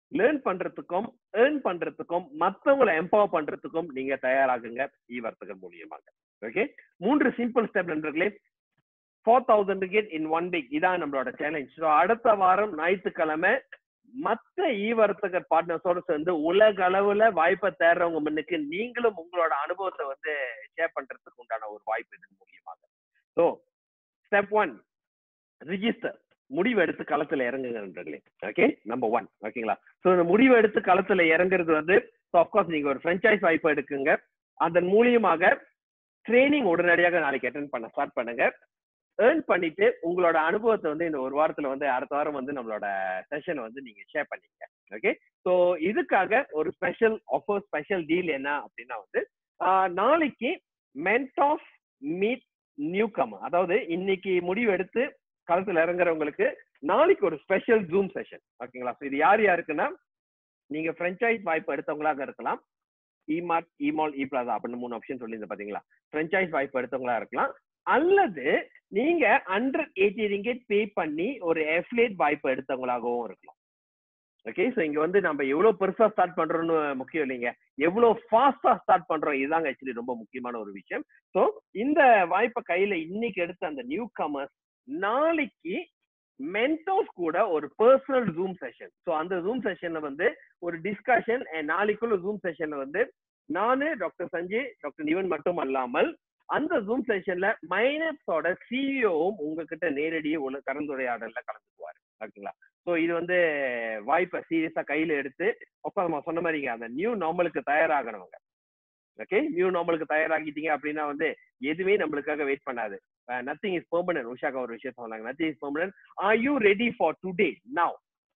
லேர்ன் பண்றதுக்கும் ஏர்ன் பண்றதுக்கும் மத்தவங்களை எம்பவர் பண்றதுக்கும் நீங்க தயாராகுங்க இ வர்த்தகர் மூலியமாக ஓகே மூன்று சிம்பிள் ஸ்டெப் நண்பர்களே ஃபோர் தௌசண்ட் ரிகேட் இன் ஒன் வீக் இதான் நம்மளோட சேலஞ்ச் ஸோ அடுத்த வாரம் ஞாயிற்றுக்கிழமை மற்ற இ வர்த்தகர் பார்ட்னர்ஸோட சேர்ந்து உலக அளவுல வாய்ப்பை தேடுறவங்க முன்னுக்கு நீங்களும் உங்களோட அனுபவத்தை வந்து ஷேர் பண்றதுக்கு உண்டான ஒரு வாய்ப்பு இதன் மூலியமாக ஸோ ஸ்டெப் ஒன் ரிஜிஸ்டர் முடிவு எடுத்து களத்துல இறங்குங்க நண்பர்களே ஓகே நம்பர் ஒன் ஓகேங்களா ஸோ இந்த முடிவு எடுத்து களத்துல இறங்குறது வந்து அப்கோர்ஸ் நீங்க ஒரு ஃப்ரெஞ்சைஸ் வாய்ப்பு எடுக்குங்க அதன் மூலியமாக ட்ரைனிங் உடனடியாக நாளைக்கு அட்டன் பண்ண ஸ்டார்ட் பண்ணுங்க ஏர்ன் பண்ணிட்டு உங்களோட அனுபவத்தை வந்து இந்த ஒரு வாரத்துல வந்து அடுத்த வாரம் வந்து நம்மளோட செஷனை வந்து நீங்க ஷேர் பண்ணிக்க ஓகே ஸோ இதுக்காக ஒரு ஸ்பெஷல் ஆஃபர் ஸ்பெஷல் டீல் என்ன அப்படின்னா வந்து ஆஹ் நாளைக்கு மென்டாஸ் மீட் நியூ கம் அதாவது இன்னைக்கு முடிவு எடுத்து களத்துல இறங்குறவங்களுக்கு நாளைக்கு ஒரு ஸ்பெஷல் ஜூம் செஷன் ஓகேங்களா ஸோ இது யார் யாருக்குன்னா நீங்க ஃப்ரெஞ்சைஸ் வாய்ப்பு எடுத்தவங்களாக இருக்கலாம் இமார்ட் இமால் இ பிளாசா அப்படின்னு மூணு ஆப்ஷன் சொல்லியிருந்தேன் பாத்தீங்களா ஃப்ரெஞ்சைஸ் வாய்ப்பு எடுத்தவங்களா இருக்கலாம் அல்லது நீங்க ஹண்ட்ரட் எயிட்டி ரிங்கெட் பே பண்ணி ஒரு எஃப்லேட் வாய்ப்பு எடுத்தவங்களாகவும் இருக்கலாம் ஓகே ஸோ இங்க வந்து நம்ம எவ்வளவு பெருசா ஸ்டார்ட் பண்றோம்னு முக்கியம் இல்லைங்க எவ்வளவு ஃபாஸ்டா ஸ்டார்ட் பண்றோம் இதுதாங்க ஆக்சுவலி ரொம்ப முக்கியமான ஒரு விஷயம் ஸோ இந்த வாய்ப்பை கையில இன்னைக்கு எடுத்த அந்த நியூ கமர்ஸ் நாளைக்கு மென்டோஸ் கூட ஒரு பர்சனல் ஜூம் செஷன் ஸோ அந்த ஜூம் செஷன்ல வந்து ஒரு டிஸ்கஷன் நாளைக்குள்ள ஜூம் செஷன்ல வந்து நானு டாக்டர் சஞ்சய் டாக்டர் நிவன் மட்டும் அல்லாமல் அந்த ஜூம் செஷன்ல மைனஸோட சிஇஓவும் உங்ககிட்ட நேரடியே உள்ள கலந்துரையாடல்ல கலந்துக்குவாரு ஓகேங்களா ஸோ இது வந்து வாய்ப்பை சீரியஸா கையில எடுத்து நம்ம சொன்ன மாதிரிங்க அந்த நியூ நார்மலுக்கு தயாராகணவங்க ஓகே நியூ நார்மலுக்கு தயாராகிட்டீங்க அப்படின்னா வந்து எதுவுமே நம்மளுக்காக வெயிட் பண்ணாது நத்திங் இஸ் பெர்மனன்ட் உஷாக்கா ஒரு விஷயம் சொன்னாங்க nothing is permanent are you ready for today now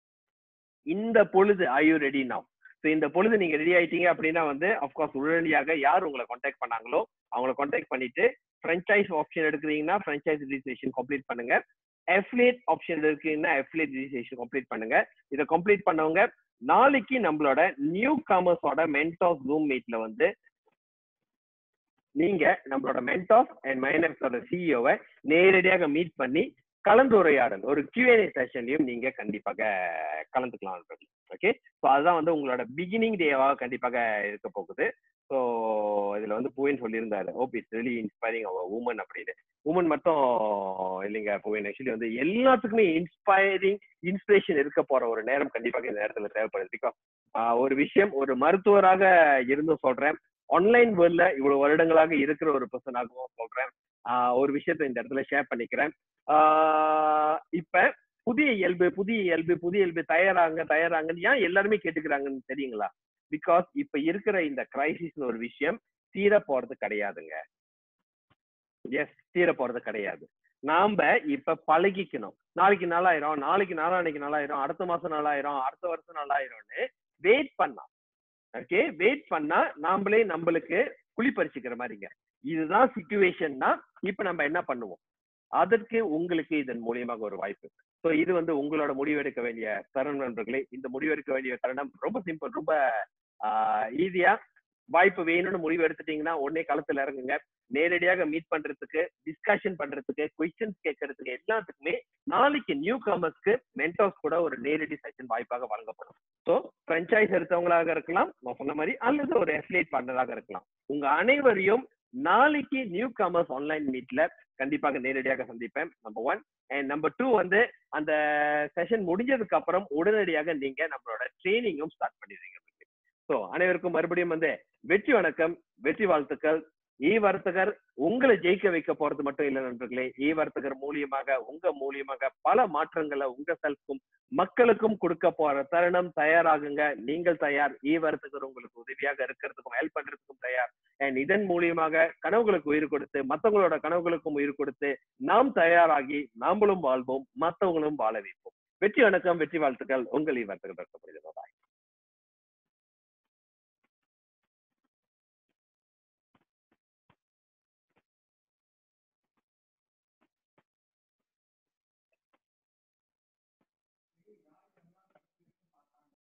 இந்த பொழுது are you ready now so இந்த பொழுது நீங்க ரெடி ஆயிட்டீங்க அப்படின்னா வந்து அஃப்கோர்ஸ் உடனடியாக யார் உங்களை காண்டாக்ட் பண்ணாங்களோ அவங்கள காண்டாக்ட் பண்ணிட்டு ஃப்ரெஞ்சைஸ் ஆப்ஷன் எடுக்கிறீங்கன்னா ஃப்ரெஞ்சைஸ் ரிஜிஸ்ட்ரேஷன் கம்ப்ளீட் பண்ணுங்க எஃப்லேட் ஆப்ஷன் இருக்குன்னா எஃப்லேட் ரிஜிஸ்ட்ரேஷன் கம்ப்ளீட் பண்ணுங்க இதை கம்ப்ளீட் பண்ணவங்க நாளைக்கு நம்மளோட நியூ காமர்ஸோட மென்டாஸ் ஜூம் மீட்ல வந்து நீங்க நம்மளோட மென்டாஸ் அண்ட் மைனஸோட சிஇஓவை நேரடியாக மீட் பண்ணி கலந்துரையாடல் ஒரு கியூஎன்ஏ செஷன்லயும் நீங்க கண்டிப்பாக கலந்துக்கலாம் ஓகே ஸோ அதுதான் வந்து உங்களோட பிகினிங் டேவாக கண்டிப்பாக இருக்க போகுது ஸோ இதுல வந்து பூவின் சொல்லியிருந்தாரு ஓப் it's really inspiring our women அப்படின்னு உமன் மட்டும் இல்லைங்க பூவின் ஆக்சுவலி வந்து எல்லாத்துக்குமே இன்ஸ்பைரிங் இன்ஸ்பிரேஷன் இருக்க போற ஒரு நேரம் கண்டிப்பாக இந்த நேரத்துல தேவைப்படுது பிகாஸ் ஒரு விஷயம் ஒரு மருத்துவராக இருந்தும் சொல்றேன் ஆன்லைன் வேர்ல்ட்ல இவ்வளவு வருடங்களாக இருக்கிற ஒரு பர்சனாகவும் சொல்றேன் ஒரு விஷயத்த இந்த இடத்துல ஷேர் பண்ணிக்கிறேன் இப்ப புதிய இயல்பு புதிய இயல்பு புதிய இயல்பு தயாராங்க தயாராங்கன்னு ஏன் எல்லாருமே கேட்டுக்கிறாங்கன்னு தெரியுங்களா பிகாஸ் இப்ப இருக்கிற இந்த கிரைசிஸ் ஒரு விஷயம் தீர போறது கிடையாதுங்க எஸ் தீர போறது கிடையாது நாம இப்ப பழகிக்கணும் நாளைக்கு நாலாயிரம் நாளைக்கு நாளானைக்கு நாலாயிரம் அடுத்த மாசம் நாலாயிரம் அடுத்த வருஷம் நாலாயிரம்னு வெயிட் பண்ணலாம் ஓகே வெயிட் பண்ணா நாமளே நம்மளுக்கு குளிப்பறிச்சுக்கிற மாதிரிங்க இதுதான் சுச்சுவேஷன்னா இப்ப நம்ம என்ன பண்ணுவோம் அதற்கு உங்களுக்கு இதன் மூலியமாக ஒரு வாய்ப்பு ஸோ இது வந்து உங்களோட முடிவெடுக்க வேண்டிய தருணம் நண்பர்களே இந்த முடிவெடுக்க வேண்டிய தருணம் ரொம்ப சிம்பிள் ரொம்ப ஈஸியா வாய்ப்பு வேணும்னு முடிவு எடுத்துட்டீங்கன்னா உடனே களத்துல இறங்குங்க நேரடியாக மீட் பண்றதுக்கு டிஸ்கஷன் பண்றதுக்கு கொஸ்டின்ஸ் கேட்கறதுக்கு எல்லாத்துக்குமே நாளைக்கு நியூ கமர்ஸ்க்கு மென்டோஸ் கூட ஒரு நேரடி செஷன் வாய்ப்பாக வழங்கப்படும் ஸோ ஃப்ரெஞ்சைஸ் எடுத்தவங்களாக இருக்கலாம் நான் சொன்ன மாதிரி அல்லது ஒரு எஃப்லேட் பார்ட்னராக இருக்கலாம் உங்க அனைவரையும் நாளைக்கு நியூ கமர்ஸ் ஆன்லைன் மீட்ல கண்டிப்பாக நேரடியாக சந்திப்பேன் number one and number two வந்து அந்த செஷன் முடிஞ்சதுக்கு அப்புறம் உடனடியாக நீங்க நம்மளோட ட்ரைனிங்கும் ஸ்டார்ட் பண்ணிடுவீங்க ஸோ அனைவருக்கும் மறுபடியும் வந்து வெற்றி வணக்கம் வெற்றி வாழ்த்துக்கள் ஈ வர்த்தகர் உங்களை ஜெயிக்க வைக்க போறது மட்டும் இல்ல நண்பர்களே ஈ வர்த்தகர் மூலியமாக உங்க மூலியமாக பல மாற்றங்களை உங்க செல்ஃப்க்கும் மக்களுக்கும் கொடுக்க போற தருணம் தயாராகுங்க நீங்கள் தயார் ஈ வர்த்தகர் உங்களுக்கு உதவியாக இருக்கிறதுக்கும் ஹெல்ப் பண்றதுக்கும் தயார் அண்ட் இதன் மூலியமாக கனவுகளுக்கு உயிர் கொடுத்து மத்தவங்களோட கனவுகளுக்கும் உயிர் கொடுத்து நாம் தயாராகி நாமளும் வாழ்வோம் மத்தவங்களும் வாழ வைப்போம் வெற்றி வணக்கம் வெற்றி வாழ்த்துக்கள் உங்கள் ஈ வர்த்தகர் பாய்